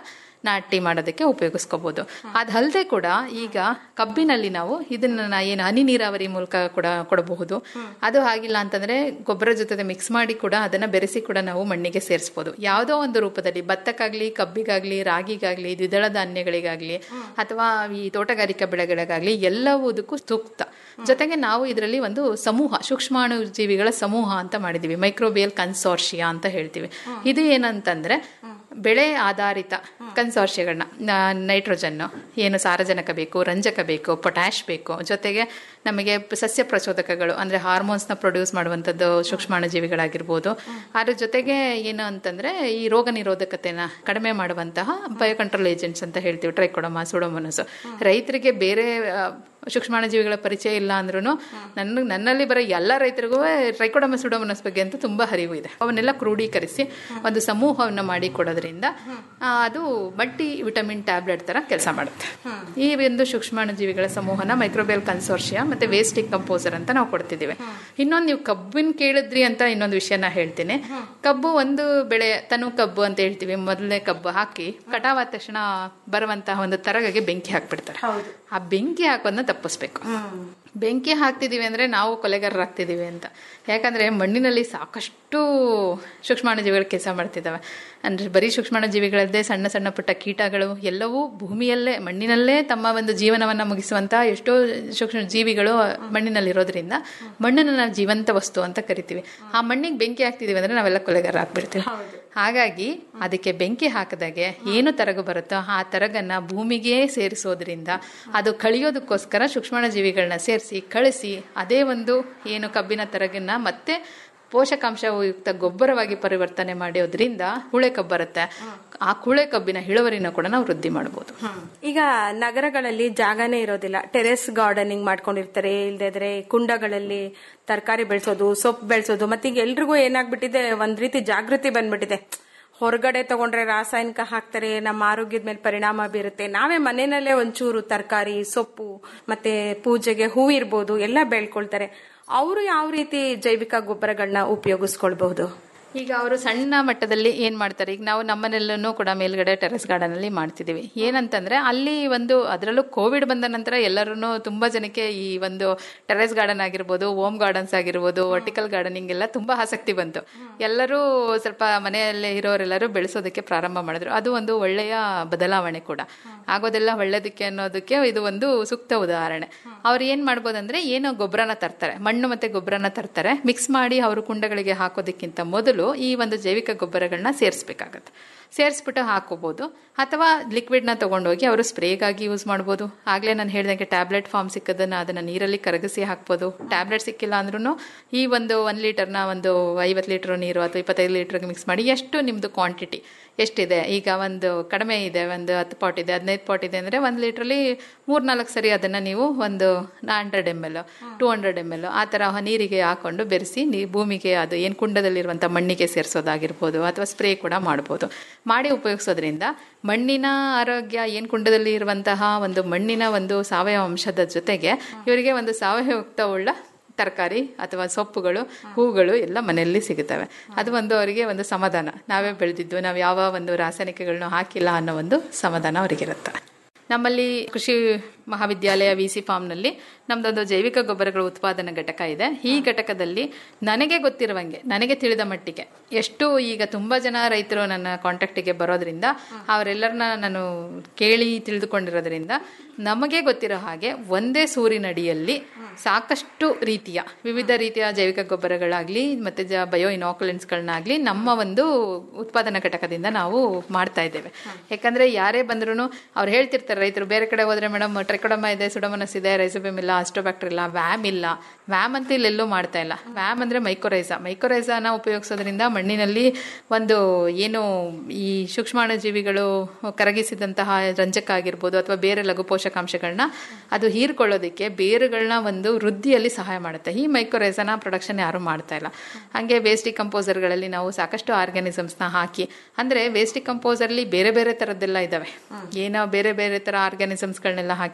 ನಾಟಿ ಮಾಡೋದಕ್ಕೆ ಉಪಯೋಗಿಸ್ಕೋಬಹುದು ಅದಲ್ಲದೆ ಕೂಡ ಈಗ ಕಬ್ಬಿನಲ್ಲಿ ನಾವು ಇದನ್ನ ನಾ- ಏನು ಹನಿ ನೀರಾವರಿ ಮೂಲಕ ಕೂಡ ಕೊಡಬಹುದು ಅದು ಆಗಿಲ್ಲ ಅಂತಂದ್ರೆ ಗೊಬ್ಬರ ಜೊತೆ ಮಿಕ್ಸ್ ಮಾಡಿ ಕೂಡ ಅದನ್ನ ಬೆರೆಸಿ ಕೂಡ ನಾವು ಮಣ್ಣಿಗೆ ಸೇರಿಸಬಹುದು ಯಾವುದೋ ಒಂದು ರೂಪದಲ್ಲಿ ಭತ್ತಕ್ಕಾಗ್ಲಿ ಕಬ್ಬಿಗಾಗ್ಲಿ ರಾಗಿಗಾಗ್ಲಿ ದ್ವಿದಳ ಧಾನ್ಯಗಳಿಗಾಗ್ಲಿ ಅಥವಾ ಈ ತೋಟಗಾರಿಕಾ ಬೆಳೆಗಳಿಗಾಗ್ಲಿ ಎಲ್ಲವುದಕ್ಕೂ ಸೂಕ್ತ ಜೊತೆಗೆ ನಾವು ಇದರಲ್ಲಿ ಒಂದು ಸಮೂಹ ಸೂಕ್ಷ್ಮಾಣು ಜೀವಿಗಳ ಸಮೂಹ ಅಂತ ಮಾಡಿದೀವಿ ಮೈಕ್ರೋಬಿಯಲ್ ಕನ್ಸೋರ್ಷಿಯಾ ಅಂತ ಹೇಳ್ತೀವಿ ಇದು ಏನಂತಂದ್ರೆ ಬೆಳೆ ಆಧಾರಿತ ಕನ್ಸೋರ್ಷಿಯಗಳನ್ನ ನೈಟ್ರೋಜನ್ ಏನು ಸಾರಜನಕ ಬೇಕು ರಂಜಕ ಬೇಕು ಪೊಟ್ಯಾಶ್ ಬೇಕು ಜೊತೆಗೆ ನಮಗೆ ಸಸ್ಯ ಪ್ರಚೋದಕಗಳು ಅಂದ್ರೆ ಹಾರ್ಮೋನ್ಸ್ನ ಪ್ರೊಡ್ಯೂಸ್ ಮಾಡುವಂಥದ್ದು ಸೂಕ್ಷ್ಮಾಣು ಜೀವಿಗಳಾಗಿರ್ಬೋದು ಅದ್ರ ಜೊತೆಗೆ ಏನು ಅಂತಂದ್ರೆ ಈ ರೋಗ ನಿರೋಧಕತೆನ ಕಡಿಮೆ ಮಾಡುವಂತಹ ಬಯೋಕಂಟ್ರೋಲ್ ಏಜೆಂಟ್ಸ್ ಅಂತ ಹೇಳ್ತೀವಿ ಟ್ರೈಕೋಡಮ ಸುಡೋಮೋನಸ್ ರೈತರಿಗೆ ಬೇರೆ ಆ, ಸೂಕ್ಷ್ಮಾಣು ಜೀವಿಗಳ ಪರಿಚಯ ಇಲ್ಲ ಅಂದ್ರೂ ನನ್ನ ನನ್ನಲ್ಲಿ ಬರೋ ಎಲ್ಲ ರೈತರಿಗೂ ಟ್ರೈಕೋಡಮ ಸುಡೋಮನಸ್ ಬಗ್ಗೆ ಅಂತೂ ತುಂಬಾ ಹರಿವು ಇದೆ ಅವನ್ನೆಲ್ಲ ಕ್ರೋಢೀಕರಿಸಿ ಒಂದು ಸಮೂಹವನ್ನು ಮಾಡಿ ಕೊಡೋದ್ರಿಂದ ಆ, ಅದು ಮಲ್ಟಿ ವಿಟಮಿನ್ ಟ್ಯಾಬ್ಲೆಟ್ ತರ ಕೆಲಸ ಮಾಡುತ್ತೆ ಈ ಒಂದು ಸೂಕ್ಷ್ಮಾಣು ಜೀವಿಗಳ ಸಮೂಹನ ಮೈಕ್ರೋಬಿಯಲ್ ಕನ್ಸೋರ್ಷಿಯಾ ಮತ್ತೆ ವೇಸ್ಟ್ ಕಂಪೋಸರ್ ಅಂತ ನಾವು ಕೊಡ್ತಿದ್ದೀವಿ ಇನ್ನೊಂದು ನೀವು ಕಬ್ಬಿನ ಕೇಳಿದ್ರಿ ಅಂತ ಇನ್ನೊಂದು ವಿಷಯನ ಹೇಳ್ತೀನಿ ಕಬ್ಬು ಒಂದು ಬೆಳೆ ತನು ಕಬ್ಬು ಅಂತ ಹೇಳ್ತೀವಿ ಮೊದಲನೇ ಕಬ್ಬು ಹಾಕಿ ಕಟಾವಾದ ತಕ್ಷಣ ಬರುವಂತಹ ಒಂದು ತರಗಗೆ ಬೆಂಕಿ ಹಾಕ್ಬಿಡ್ತಾರೆ ಆ ಬೆಂಕಿ ಹಾಕೋದನ್ನ ತಪ್ಪಿಸ್ಬೇಕು ಬೆಂಕಿ ಹಾಕ್ತಿದೀವಿ ಅಂದ್ರೆ ನಾವು ಕೊಲೆಗಾರರಾಗ್ತಿದೀವಿ ಅಂತ ಯಾಕಂದ್ರೆ ಮಣ್ಣಿನಲ್ಲಿ ಸಾಕಷ್ಟು ಸೂಕ್ಷ್ಮಾಣು ಜೀವಿಗಳು ಕೆಲಸ ಮಾಡ್ತಿದ್ದಾವೆ ಅಂದ್ರೆ ಬರೀ ಸೂಕ್ಷ್ಮಾಣು ಜೀವಿಗಳದ್ದೇ ಸಣ್ಣ ಸಣ್ಣ ಪುಟ್ಟ ಕೀಟಗಳು ಎಲ್ಲವೂ ಭೂಮಿಯಲ್ಲೇ ಮಣ್ಣಿನಲ್ಲೇ ತಮ್ಮ ಒಂದು ಜೀವನವನ್ನ ಮುಗಿಸುವಂತಹ ಎಷ್ಟೋ ಸೂಕ್ಷ್ಮ ಜೀವಿಗಳು ಮಣ್ಣಿನಲ್ಲಿರೋದ್ರಿಂದ ಮಣ್ಣನ್ನು ನಾವು ಜೀವಂತ ವಸ್ತು ಅಂತ ಕರಿತೀವಿ ಆ ಮಣ್ಣಿಗೆ ಬೆಂಕಿ ಹಾಕ್ತಿದೀವಿ ಅಂದ್ರೆ ನಾವೆಲ್ಲ ಕೊಲೆಗಾರ ಆಗ್ಬಿಡ್ತೀವಿ ಹಾಗಾಗಿ ಅದಕ್ಕೆ ಬೆಂಕಿ ಹಾಕಿದಾಗೆ ಏನು ತರಗು ಬರುತ್ತೋ ಆ ತರಗನ್ನ ಭೂಮಿಗೆ ಸೇರಿಸೋದ್ರಿಂದ ಅದು ಕಳಿಯೋದಕ್ಕೋಸ್ಕರ ಸೂಕ್ಷ್ಮಾಣು ಜೀವಿಗಳನ್ನ ಸೇರಿಸಿ ಕಳಿಸಿ ಅದೇ ಒಂದು ಏನು ಕಬ್ಬಿನ ತರಗನ್ನ ಮತ್ತೆ ಪೋಷಕಾಂಶಯುಕ್ತ ಗೊಬ್ಬರವಾಗಿ ಪರಿವರ್ತನೆ ಮಾಡೋದ್ರಿಂದ ಹುಳೆ ಕಬ್ಬು ಬರುತ್ತೆ ಆ ಹುಳೆ ಕಬ್ಬಿನ ಇಳುವರಿನ ಕೂಡ ನಾವು ವೃದ್ಧಿ ಮಾಡಬಹುದು ಈಗ ನಗರಗಳಲ್ಲಿ ಜಾಗನೇ ಇರೋದಿಲ್ಲ ಟೆರೆಸ್ ಗಾರ್ಡನಿಂಗ್ ಮಾಡ್ಕೊಂಡಿರ್ತಾರೆ ಇಲ್ದಿದ್ರೆ ಕುಂಡಗಳಲ್ಲಿ ತರಕಾರಿ ಬೆಳೆಸೋದು ಸೊಪ್ಪು ಬೆಳೆಸೋದು ಮತ್ತೀಗ ಎಲ್ರಿಗೂ ಏನಾಗ್ಬಿಟ್ಟಿದೆ ಒಂದ್ ರೀತಿ ಜಾಗೃತಿ ಬಂದ್ಬಿಟ್ಟಿದೆ ಹೊರಗಡೆ ತಗೊಂಡ್ರೆ ರಾಸಾಯನಿಕ ಹಾಕ್ತಾರೆ ನಮ್ಮ ಆರೋಗ್ಯದ ಮೇಲೆ ಪರಿಣಾಮ ಬೀರುತ್ತೆ ನಾವೇ ಮನೆಯಲ್ಲೇ ಒಂಚೂರು ತರಕಾರಿ ಸೊಪ್ಪು ಮತ್ತೆ ಪೂಜೆಗೆ ಹೂ ಇರ್ಬೋದು ಎಲ್ಲ ಬೆಳ್ಕೊಳ್ತಾರೆ ಅವರು ಯಾವ ರೀತಿ ಜೈವಿಕ ಗೊಬ್ಬರಗಳನ್ನ ಉಪಯೋಗಿಸ್ಕೊಳ್ಬಹುದು ಈಗ ಅವರು ಸಣ್ಣ ಮಟ್ಟದಲ್ಲಿ ಏನ್ ಮಾಡ್ತಾರೆ ಈಗ ನಾವು ನಮ್ಮನೆಲ್ಲೂ ಕೂಡ ಮೇಲ್ಗಡೆ ಟೆರೆಸ್ ಗಾರ್ಡನ್ ಅಲ್ಲಿ ಮಾಡ್ತಿದೀವಿ ಏನಂತಂದ್ರೆ ಅಲ್ಲಿ ಒಂದು ಅದರಲ್ಲೂ ಕೋವಿಡ್ ಬಂದ ನಂತರ ಎಲ್ಲರೂ ತುಂಬಾ ಜನಕ್ಕೆ ಈ ಒಂದು ಟೆರೆಸ್ ಗಾರ್ಡನ್ ಆಗಿರ್ಬೋದು ಹೋಮ್ ಗಾರ್ಡನ್ಸ್ ಆಗಿರ್ಬೋದು ವರ್ಟಿಕಲ್ ಗಾರ್ಡನಿಂಗ್ ಎಲ್ಲ ತುಂಬಾ ಆಸಕ್ತಿ ಬಂತು ಎಲ್ಲರೂ ಸ್ವಲ್ಪ ಮನೆಯಲ್ಲೇ ಇರೋರೆಲ್ಲರೂ ಬೆಳೆಸೋದಕ್ಕೆ ಪ್ರಾರಂಭ ಮಾಡಿದ್ರು ಅದು ಒಂದು ಒಳ್ಳೆಯ ಬದಲಾವಣೆ ಕೂಡ ಆಗೋದೆಲ್ಲ ಒಳ್ಳೇದಕ್ಕೆ ಅನ್ನೋದಕ್ಕೆ ಇದು ಒಂದು ಸೂಕ್ತ ಉದಾಹರಣೆ ಅವ್ರು ಏನ್ ಮಾಡ್ಬೋದಂದ್ರೆ ಏನೋ ಗೊಬ್ಬರನ ತರ್ತಾರೆ ಮಣ್ಣು ಮತ್ತೆ ಗೊಬ್ಬರನ ತರ್ತಾರೆ ಮಿಕ್ಸ್ ಮಾಡಿ ಅವರು ಕುಂಡಗಳಿಗೆ ಹಾಕೋದಕ್ಕಿಂತ ಮೊದಲು ಈ ಒಂದು ಜೈವಿಕ ಗೊಬ್ಬರಗಳನ್ನ ಸೇರಿಸ್ಬೇಕಾಗತ್ತೆ ಸೇರಿಸ್ಬಿಟ್ಟು ಹಾಕೋಬಹುದು ಅಥವಾ ಲಿಕ್ವಿಡ್ನ ತಗೊಂಡೋಗಿ ಅವರು ಸ್ಪ್ರೇಗಾಗಿ ಯೂಸ್ ಮಾಡ್ಬೋದು ಆಗ್ಲೇ ನಾನು ಹೇಳ್ದಂಗೆ ಟ್ಯಾಬ್ಲೆಟ್ ಫಾರ್ಮ್ ಸಿಕ್ಕದನ್ನ ಅದನ್ನ ನೀರಲ್ಲಿ ಕರಗಿಸಿ ಹಾಕ್ಬೋದು ಟ್ಯಾಬ್ಲೆಟ್ ಸಿಕ್ಕಿಲ್ಲ ಅಂದ್ರೂ ಈ ಒಂದು ಒಂದ್ ಲೀಟರ್ನ ಒಂದು ಐವತ್ತು ಲೀಟರ್ ನೀರು ಅಥವಾ ಇಪ್ಪತ್ತೈದು ಲೀಟರ್ಗೆ ಮಿಕ್ಸ್ ಮಾಡಿ ಎಷ್ಟು ನಿಮ್ದು ಕ್ವಾಂಟಿಟಿ ಎಷ್ಟಿದೆ ಈಗ ಒಂದು ಕಡಿಮೆ ಇದೆ ಒಂದು ಹತ್ತು ಪಾಟ್ ಇದೆ ಹದಿನೈದು ಪಾಟ್ ಇದೆ ಅಂದರೆ ಒಂದು ಲೀಟ್ರಲ್ಲಿ ಮೂರ್ನಾಲ್ಕು ಸರಿ ಅದನ್ನು ನೀವು ಒಂದು hundred M L two hundred M L ಆ ಥರ ನೀರಿಗೆ ಹಾಕೊಂಡು ಬೆರೆಸಿ ನೀ ಭೂಮಿಗೆ ಅದು ಏನು ಕುಂಡದಲ್ಲಿರುವಂಥ ಮಣ್ಣಿಗೆ ಸೇರಿಸೋದಾಗಿರ್ಬೋದು ಅಥವಾ ಸ್ಪ್ರೇ ಕೂಡ ಮಾಡ್ಬೋದು ಮಾಡಿ ಉಪಯೋಗಿಸೋದ್ರಿಂದ ಮಣ್ಣಿನ ಆರೋಗ್ಯ ಏನು ಕುಂಡದಲ್ಲಿ ಇರುವಂತಹ ಒಂದು ಮಣ್ಣಿನ ಒಂದು ಸಾವಯವ ಅಂಶದ ಜೊತೆಗೆ ಇವರಿಗೆ ಒಂದು ಸಾವಯವಯುಕ್ತ ಉಳ್ಳ ತರಕಾರಿ ಅಥವಾ ಸೊಪ್ಪುಗಳು ಹೂಗಳು ಎಲ್ಲ ಮನೆಯಲ್ಲಿ ಸಿಗುತ್ತವೆ ಅದು ಒಂದು ಅವರಿಗೆ ಒಂದು ಸಮಾಧಾನ ನಾವೇ ಬೆಳೆದಿದ್ದು ನಾವು ಯಾವ ಒಂದು ರಾಸಾಯನಿಕಗಳನ್ನು ಹಾಕಿಲ್ಲ ಅನ್ನೋ ಒಂದು ಸಮಾಧಾನ ಅವರಿಗಿರುತ್ತೆ ನಮ್ಮಲ್ಲಿ ಕೃಷಿ ಮಹಾವಿದ್ಯಾಲಯ ವಿ ಸಿ ಫಾರ್ಮ್ನಲ್ಲಿ ನಮ್ದೊಂದು ಜೈವಿಕ ಗೊಬ್ಬರಗಳ ಉತ್ಪಾದನಾ ಘಟಕ ಇದೆ ಈ ಘಟಕದಲ್ಲಿ ನನಗೆ ಗೊತ್ತಿರುವಂಗೆ ನನಗೆ ತಿಳಿದ ಮಟ್ಟಿಗೆ ಎಷ್ಟು ಈಗ ತುಂಬಾ ಜನ ರೈತರು ನನ್ನ ಕಾಂಟ್ಯಾಕ್ಟಿಗೆ ಬರೋದ್ರಿಂದ ಅವರೆಲ್ಲರನ್ನ ನಾನು ಕೇಳಿ ತಿಳಿದುಕೊಂಡಿರೋದ್ರಿಂದ ನಮಗೆ ಗೊತ್ತಿರೋ ಹಾಗೆ ಒಂದೇ ಸೂರಿನಡಿಯಲ್ಲಿ ಸಾಕಷ್ಟು ರೀತಿಯ ವಿವಿಧ ರೀತಿಯ ಜೈವಿಕ ಗೊಬ್ಬರಗಳಾಗ್ಲಿ ಮತ್ತೆ ಜ ಬಯೋ ಇನಾಕ್ಯುಲೆನ್ಸ್ಗಳನ್ನಾಗ್ಲಿ ನಮ್ಮ ಒಂದು ಉತ್ಪಾದನಾ ಘಟಕದಿಂದ ನಾವು ಮಾಡ್ತಾ ಇದ್ದೇವೆ ಯಾಕಂದ್ರೆ ಯಾರೇ ಬಂದ್ರು ಅವ್ರು ಹೇಳ್ತಿರ್ತಾರೆ ರೈತರು ಬೇರೆ ಕಡೆ ಹೋದ್ರೆ ಮೇಡಮ್ ಟ್ರೆಕೊಡಮ ಇದೆ ಸುಡಮನಸ್ ಇದೆ ರೈಸೋಬಿಮ್ ಇಲ್ಲ ಅಸ್ಟೋಬ್ಯಾಕ್ಟರ್ ಇಲ್ಲ ವ್ಯಾಮ್ ಇಲ್ಲ ವ್ಯಾಮ್ ಅಂತ ಇಲ್ಲೆಲ್ಲೂ ಮಾಡ್ತಾ ಇಲ್ಲ ವ್ಯಾಮ್ ಅಂದ್ರೆ ಮೈಕೋರೈಸಾ ಮೈಕೋರೈಸಾನ ಉಪಯೋಗಿಸೋದ್ರಿಂದ ಮಣ್ಣಿನಲ್ಲಿ ಒಂದು ಏನು ಈ ಸೂಕ್ಷ್ಮಾಣು ಜೀವಿಗಳು ಕರಗಿಸಿದಂತಹ ರಂಜಕ ಆಗಿರ್ಬೋದು ಅಥವಾ ಬೇರೆ ಲಘು ಪೋಷಕಾಂಶಗಳನ್ನ ಅದು ಹೀರ್ಕೊಳ್ಳೋದಕ್ಕೆ ಬೇರುಗಳನ್ನ ಒಂದು ವೃದ್ಧಿಯಲ್ಲಿ ಸಹಾಯ ಮಾಡುತ್ತೆ ಈ ಮೈಕ್ರೋರೈಸನ ಪ್ರೊಡಕ್ಷನ್ ಯಾರು ಮಾಡ್ತಾ ಇಲ್ಲ ಹಂಗೆ ವೇಸ್ಟ್ ಗಳಲ್ಲಿ ನಾವು ಸಾಕಷ್ಟು ಆರ್ಗ್ಯಾನಿಸಮ್ಸ್ನ ಹಾಕಿ ಅಂದ್ರೆ ವೇಸ್ಟ್ ಡಿಕಂಪೋಸರ್ಲಿ ಬೇರೆ ಬೇರೆ ತರದ್ದೆಲ್ಲ ಇದಾವೆ ಏನೋ ಬೇರೆ ಬೇರೆ ತರ ಆರ್ಗ್ಯಾನಿಸಮ್ಸ್ಗಳನ್ನೆಲ್ಲ ಹಾಕಿರ್ತಾರೆ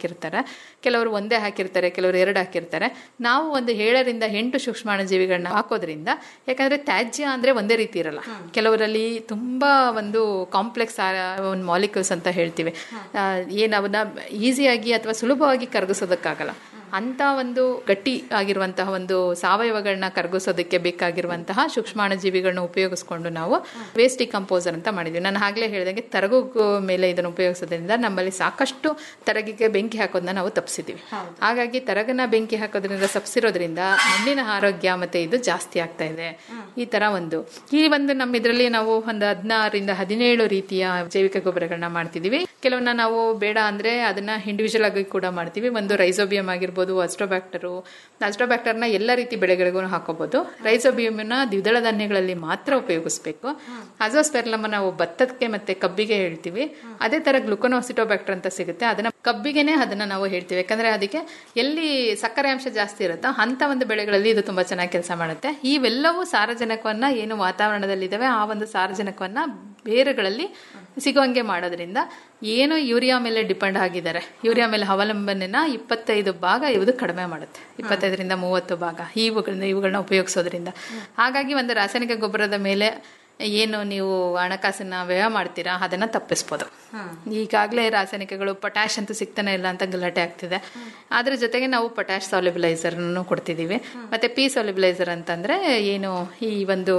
ಹಾಕಿರ್ತಾರೆ ಕೆಲವರು ಒಂದೇ ಹಾಕಿರ್ತಾರೆ ಕೆಲವರು ಎರಡು ಹಾಕಿರ್ತಾರೆ ನಾವು ಒಂದು ಏಳರಿಂದ ಎಂಟು ಸೂಕ್ಷ್ಮಾಣುಜೀವಿಗಳನ್ನ ಹಾಕೋದ್ರಿಂದ ಯಾಕಂದ್ರೆ ತ್ಯಾಜ್ಯ ಅಂದ್ರೆ ಒಂದೇ ರೀತಿ ಇರಲ್ಲ ಕೆಲವರಲ್ಲಿ ತುಂಬಾ ಒಂದು ಕಾಂಪ್ಲೆಕ್ಸ್ ಒಂದು ಮಾಲಿಕ್ಯೂಲ್ಸ್ ಅಂತ ಹೇಳ್ತೀವಿ ಆ, ಏನ್ ಅವನ್ನ ಈಸಿಯಾಗಿ ಅಥವಾ ಸುಲಭವಾಗಿ ಕರಗಿಸೋದಕ್ಕಾಗಲ್ಲ ಅಂತ ಒಂದು ಗಟ್ಟಿ ಆಗಿರುವಂತಹ ಒಂದು ಸಾವಯವಗಳನ್ನ ಕರಗಿಸೋದಕ್ಕೆ ಬೇಕಾಗಿರುವಂತಹ ಸೂಕ್ಷ್ಮಾಣುಜೀವಿಗಳನ್ನ ಉಪಯೋಗಿಸ್ಕೊಂಡು ನಾವು ವೇಸ್ಟ್ ಡಿಕಂಪೋಸರ್ ಅಂತ ಮಾಡಿದ್ವಿ ನಾನು ಆಗ್ಲೇ ಹೇಳಿದಂಗೆ ತರಗು ಮೇಲೆ ಇದನ್ನು ಉಪಯೋಗಿಸೋದ್ರಿಂದ ನಮ್ಮಲ್ಲಿ ಸಾಕಷ್ಟು ತರಗಿಗೆ ಬೆಂಕಿ ಹಾಕೋದನ್ನ ನಾವು ತಪ್ಪಿಸಿದೀವಿ ಹಾಗಾಗಿ ತರಗನ ಬೆಂಕಿ ಹಾಕೋದ್ರಿಂದ ತಪ್ಪಿಸಿರೋದ್ರಿಂದ ಮಣ್ಣಿನ ಆರೋಗ್ಯ ಮತ್ತೆ ಇದು ಜಾಸ್ತಿ ಆಗ್ತಾ ಇದೆ ಈ ತರ ಒಂದು ಈ ಒಂದು ನಮ್ಮ ಇದರಲ್ಲಿ ನಾವು ಒಂದು ಹದಿನಾರರಿಂದ ಹದಿನೇಳು ರೀತಿಯ ಜೈವಿಕ ಗೊಬ್ಬರಗಳನ್ನ ಮಾಡ್ತಿದೀವಿ ಕೆಲವನ್ನ ನಾವು ಬೇಡ ಅಂದ್ರೆ ಅದನ್ನ ಇಂಡಿವಿಜುವಲ್ ಆಗಿ ಕೂಡ ಮಾಡ್ತೀವಿ ಒಂದು ರೈಸೋಬಿಯಂ ಆಗಿರ್ಬೋದು ಅಸ್ಟ್ರೋಬ್ಯಾಕ್ಟರು ಅಸ್ಟ್ರೋಬ್ಯಾಕ್ಟರ್ನ ಎಲ್ಲ ರೀತಿ ಬೆಳೆಗಳಿಗೂ ಹಾಕೋಬಹುದು ರೈಸೋಬಿಯಂನ ದ್ವಿದಳ ಧಾನ್ಯಗಳಲ್ಲಿ ಮಾತ್ರ ಉಪಯೋಗಿಸ್ಬೇಕು ಅಜೋಸ್ಪೆರ್ಲಮ್ ನಾವು ಭತ್ತಕ್ಕೆ ಮತ್ತೆ ಕಬ್ಬಿಗೆ ಹೇಳ್ತೀವಿ ಅದೇ ತರ ಗ್ಲುಕೋನೋಸಿಟೋಬ್ಯಾಕ್ಟರ್ ಅಂತ ಸಿಗುತ್ತೆ ಅದನ್ನ ಕಬ್ಬಿಗೆನೆ ಅದನ್ನ ನಾವು ಹೇಳ್ತೀವಿ ಯಾಕಂದ್ರೆ ಅದಕ್ಕೆ ಎಲ್ಲಿ ಸಕ್ಕರೆ ಅಂಶ ಜಾಸ್ತಿ ಇರುತ್ತೋ ಅಂತ ಒಂದು ಬೆಳೆಗಳಲ್ಲಿ ಇದು ತುಂಬಾ ಚೆನ್ನಾಗಿ ಕೆಲಸ ಮಾಡುತ್ತೆ ಇವೆಲ್ಲವೂ ಸಾರಜನಕವನ್ನ ಏನು ವಾತಾವರಣದಲ್ಲಿದ್ದಾವೆ ಆ ಒಂದು ಸಾರಜನಕವನ್ನ ಬೇರುಗಳಲ್ಲಿ ಸಿಗುವಂಗೆ ಮಾಡೋದ್ರಿಂದ ಏನು ಯೂರಿಯಾ ಮೇಲೆ ಡಿಪೆಂಡ್ ಆಗಿದ್ದಾರೆ ಯೂರಿಯಾ ಮೇಲೆ ಅವಲಂಬನೆನ ಇಪ್ಪತ್ತೈದು ಭಾಗ ಇದು ಕಡಿಮೆ ಮಾಡುತ್ತೆ ಇಪ್ಪತ್ತೈದರಿಂದ ಮೂವತ್ತು ಭಾಗ ಇವುಗಳನ್ನ ಇವುಗಳನ್ನ ಉಪಯೋಗಿಸೋದ್ರಿಂದ ಹಾಗಾಗಿ ಒಂದು ರಾಸಾಯನಿಕ ಗೊಬ್ಬರದ ಮೇಲೆ ಏನು ನೀವು ಹಣಕಾಸನ್ನ ವ್ಯಯ ಮಾಡ್ತೀರಾ ಅದನ್ನ ತಪ್ಪಿಸ್ಬೋದು ಈಗಾಗಲೇ ರಾಸಾಯನಿಕಗಳು ಪೊಟ್ಯಾಶ್ ಅಂತೂ ಸಿಗ್ತಾನೆ ಇಲ್ಲ ಅಂತ ಗಲಾಟೆ ಆಗ್ತಿದೆ ಅದ್ರ ಜೊತೆಗೆ ನಾವು ಪೊಟ್ಯಾಶ್ ಸಾಲಿಬಿಲೈಸರ್ ಕೊಡ್ತಿದೀವಿ ಮತ್ತೆ ಪಿ ಸಾಲಿಬಿಲೈಸರ್ ಅಂತಂದ್ರೆ ಏನು ಈ ಒಂದು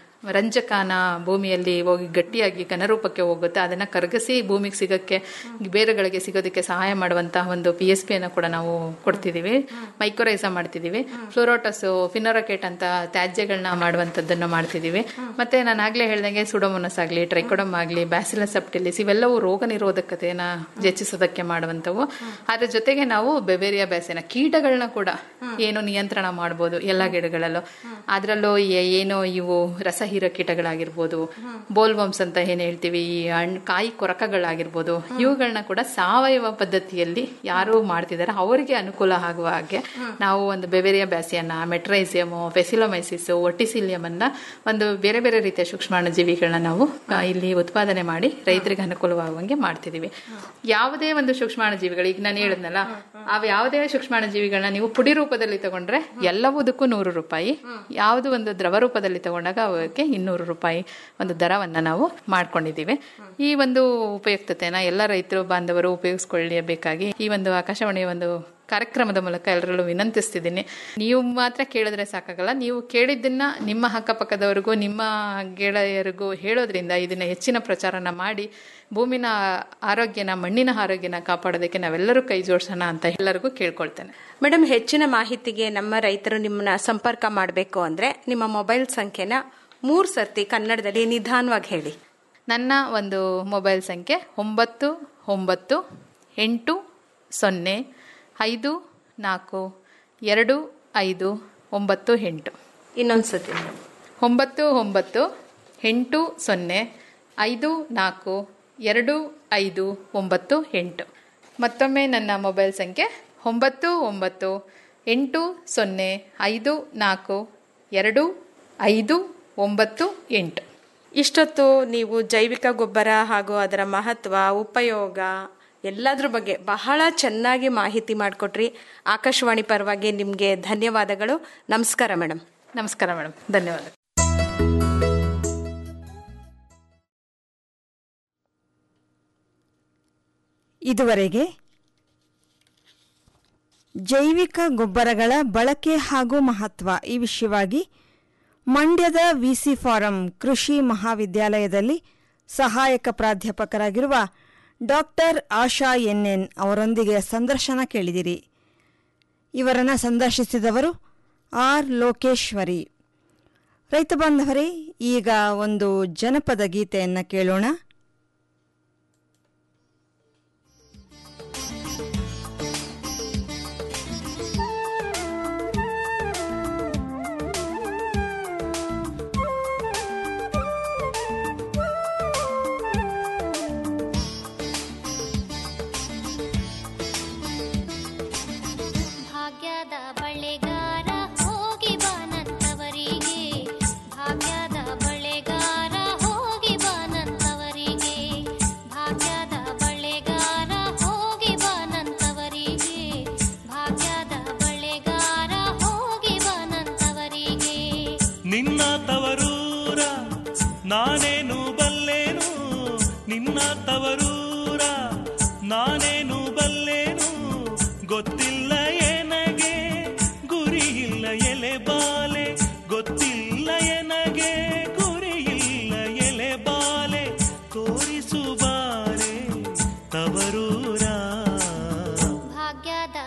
ರಂಜಕಾನ ಭೂಮಿಯಲ್ಲಿ ಹೋಗಿ ಗಟ್ಟಿಯಾಗಿ ಘನರೂಪಕ್ಕೆ ಹೋಗುತ್ತೆ ಅದನ್ನ ಕರಗಿಸಿ ಭೂಮಿಗೆ ಸಿಗಕ್ಕೆ ಬೇರುಗಳಿಗೆ ಸಿಗೋದಕ್ಕೆ ಸಹಾಯ ಮಾಡುವಂತಹ ಒಂದು ಪಿ ಎಸ್ ಪಿಯನ್ನು ಕೂಡ ನಾವು ಕೊಡ್ತಿದೀವಿ ಮೈಕ್ರೋರೈಸ ಮಾಡ್ತಿದೀವಿ ಫ್ಲೋರೋಟಸ್ ಫಿನೋರಕೇಟ್ ಅಂತ ತ್ಯಾಜ್ಯಗಳನ್ನ ಮಾಡುವಂಥದ್ದನ್ನು ಮಾಡ್ತಿದೀವಿ ಮತ್ತೆ ನಾನು ಆಗ್ಲೇ ಹೇಳ್ದಂಗೆ ಸುಡೋಮೊನಸ್ ಆಗಲಿ ಟ್ರೈಕೋಡಮ್ ಆಗಲಿ ಬ್ಯಾಸಿಲಸ್ ಸಪ್ಟಿಲಿಸ್ ಇವೆಲ್ಲವೂ ರೋಗ ನಿರೋಧಕತೆಯನ್ನ ಹೆಚ್ಚಿಸೋದಕ್ಕೆ ಮಾಡುವಂಥವು ಅದ್ರ ಜೊತೆಗೆ ನಾವು ಬೆವೇರಿಯಾ ಬ್ಯಾಸಿನ ಕೀಟಗಳನ್ನ ಕೂಡ ಏನು ನಿಯಂತ್ರಣ ಮಾಡ್ಬೋದು ಎಲ್ಲ ಗಿಡಗಳಲ್ಲೂ ಅದರಲ್ಲೂ ಏನು ಇವು ರಸಹೀರ ಕೀಟಗಳಾಗಿರ್ಬೋದು ಬೋಲ್ವಮ್ಸ್ ಅಂತ ಏನ್ ಹೇಳ್ತೀವಿ ಈ ಹಣ್ಣು ಕಾಯಿ ಕೊರಕಗಳಾಗಿರ್ಬೋದು ಇವುಗಳನ್ನ ಕೂಡ ಸಾವಯವ ಪದ್ಧತಿಯಲ್ಲಿ ಯಾರು ಮಾಡ್ತಿದ್ದಾರೆ ಅವರಿಗೆ ಅನುಕೂಲ ಆಗುವ ಹಾಗೆ ನಾವು ಒಂದು ಬೆವೆರಿಯಾ ಬ್ಯಾಸಿಯನ್ನ ಮೆಟ್ರೈಸಿಯಮ್ ಫೆಸಿಲೋಮೈಸಿಸ್ ಒಟಿಸಿಲಿಯಮ್ ಅನ್ನ ಒಂದು ಬೇರೆ ಬೇರೆ ರೀತಿಯ ಸೂಕ್ಷ್ಮಾಣುಜೀವಿಗಳನ್ನ ನಾವು ಆ, ಇಲ್ಲಿ ಉತ್ಪಾದನೆ ಮಾಡಿ ರೈತರಿಗೆ ಅನುಕೂಲವಾಗುವಂಗೆ ಮಾಡ್ತಿದೀವಿ ಯಾವುದೇ ಒಂದು ಸೂಕ್ಷ್ಮಾಣುಜೀವಿಗಳು ಈಗ ನಾನು ಹೇಳಿದ್ನಲ್ಲ ಅವು ಯಾವುದೇ ಸೂಕ್ಷ್ಮಾಣುಜೀವಿಗಳನ್ನ ನೀವು ಪುಡಿ ರೂಪದಲ್ಲಿ ತಗೊಂಡ್ರೆ ಎಲ್ಲವುದಕ್ಕೂ ನೂರು ರೂಪಾಯಿ ಯಾವುದು ಒಂದು ದ್ರವ ರೂಪದಲ್ಲಿ ತಗೊಂಡಾಗ ಅವಕ್ಕೆ ಇನ್ನೂರು ರೂಪಾಯಿ ಒಂದು ದರವನ್ನ ನಾವು ಮಾಡ್ಕೊಂಡಿದ್ದೀವಿ ಈ ಒಂದು ಉಪಯುಕ್ತತೆನ ಎಲ್ಲ ರೈತರು ಬಾಂಧವರು ಉಪಯೋಗಿಸ್ಕೊಳ್ಳಬೇಕಾಗಿ ಈ ಒಂದು ಆಕಾಶವಾಣಿಯ ಒಂದು ಕಾರ್ಯಕ್ರಮದ ಮೂಲಕ ಎಲ್ಲರಲ್ಲೂ ವಿನಂತಿಸ್ತಿದ್ದೀನಿ ನೀವು ಮಾತ್ರ ಕೇಳಿದ್ರೆ ಸಾಕಾಗಲ್ಲ ನೀವು ಕೇಳಿದ್ದನ್ನ ನಿಮ್ಮ ಅಕ್ಕಪಕ್ಕದವರಿಗೂ ನಿಮ್ಮ ಗೆಳೆಯರಿಗೂ ಹೇಳೋದ್ರಿಂದ ಇದನ್ನ ಹೆಚ್ಚಿನ ಪ್ರಚಾರನ ಮಾಡಿ ಭೂಮಿನ ಆರೋಗ್ಯನ ಮಣ್ಣಿನ ಆರೋಗ್ಯನ ಕಾಪಾಡೋದಕ್ಕೆ ನಾವೆಲ್ಲರೂ ಕೈ ಜೋಡಿಸೋಣ ಅಂತ ಎಲ್ಲರಿಗೂ ಕೇಳ್ಕೊಳ್ತೇನೆ ಮೇಡಮ್ ಹೆಚ್ಚಿನ ಮಾಹಿತಿಗೆ ನಮ್ಮ ರೈತರು ನಿಮ್ಮನ್ನ ಸಂಪರ್ಕ ಮಾಡಬೇಕು ಅಂದ್ರೆ ನಿಮ್ಮ ಮೊಬೈಲ್ ಸಂಖ್ಯೆನ ಮೂರು ಸರ್ತಿ ಕನ್ನಡದಲ್ಲಿ ನಿಧಾನವಾಗಿ ಹೇಳಿ ನನ್ನ ಒಂದು ಮೊಬೈಲ್ ಸಂಖ್ಯೆ ಒಂಬತ್ತು ಒಂಬತ್ತು ಎಂಟು ಸೊನ್ನೆ ಐದು ನಾಲ್ಕು ಎರಡು ಐದು ಒಂಬತ್ತು ಎಂಟು ಇನ್ನೊಂದು ಸತಿ ಮೇಡಮ್ ಒಂಬತ್ತು ಒಂಬತ್ತು ಎಂಟು ಸೊನ್ನೆ ಐದು ನಾಲ್ಕು ಎರಡು ಐದು ಒಂಬತ್ತು ಎಂಟು ಮತ್ತೊಮ್ಮೆ ನನ್ನ ಮೊಬೈಲ್ ಸಂಖ್ಯೆ ಒಂಬತ್ತು ಒಂಬತ್ತು ಎಂಟು ಸೊನ್ನೆ ಐದು ನಾಲ್ಕು ಎರಡು ಐದು ಒಂಬತ್ತು ಎಂಟು ಇಷ್ಟೊತ್ತು ನೀವು ಜೈವಿಕ ಗೊಬ್ಬರ ಹಾಗೂ ಅದರ ಮಹತ್ವ ಉಪಯೋಗ ಎಲ್ಲದ್ರ ಬಗ್ಗೆ ಬಹಳ ಚೆನ್ನಾಗಿ ಮಾಹಿತಿ ಮಾಡಿಕೊಟ್ರಿ ಆಕಾಶವಾಣಿ ಪರವಾಗಿ ನಿಮಗೆ ಧನ್ಯವಾದಗಳು ನಮಸ್ಕಾರ ಮೇಡಮ್ ನಮಸ್ಕಾರ ಮೇಡಮ್ ಧನ್ಯವಾದ ಇದುವರೆಗೆ ಜೈವಿಕ ಗೊಬ್ಬರಗಳ ಬಳಕೆ ಹಾಗೂ ಮಹತ್ವ ಈ ವಿಷಯವಾಗಿ ಮಂಡ್ಯದ ವಿಸಿ ಫಾರಂ ಕೃಷಿ ಮಹಾವಿದ್ಯಾಲಯದಲ್ಲಿ ಸಹಾಯಕ ಪ್ರಾಧ್ಯಾಪಕರಾಗಿರುವ ಡಾಕ್ಟರ್ ಆಶಾ ಎನ್ಎನ್ ಅವರೊಂದಿಗೆ ಸಂದರ್ಶನ ಕೇಳಿದಿರಿ ಇವರನ್ನು ಸಂದರ್ಶಿಸಿದವರು ಆರ್ ಲೋಕೇಶ್ವರಿ ರೈತ ಬಾಂಧವರೇ ಈಗ ಒಂದು ಜನಪದ ಗೀತೆಯನ್ನು ಕೇಳೋಣ ಭಾಗ್ಯದ ಬಳೆಗಾರ ಹೋಗಿ ಬಾನಂತವರಿಗೆ ಭಾಗ್ಯದ ಬಳೆಗಾರ ಹೋಗಿ ಬಾನಂತವರಿಗೆ ಗೊತ್ತಿಲ್ಲ ಎನಗೆ ಗುರಿಯಿಲ್ಲ ಎಲೆ ಬಾಲೆ ಗೊತ್ತಿಲ್ಲ ಎನಗೆ ಗುರಿಯಿಲ್ಲ ಎಲೆ ಬಾಲೆ ತೋರಿಸುಬಾರೆ ತವರೂರ ಭಾಗ್ಯದ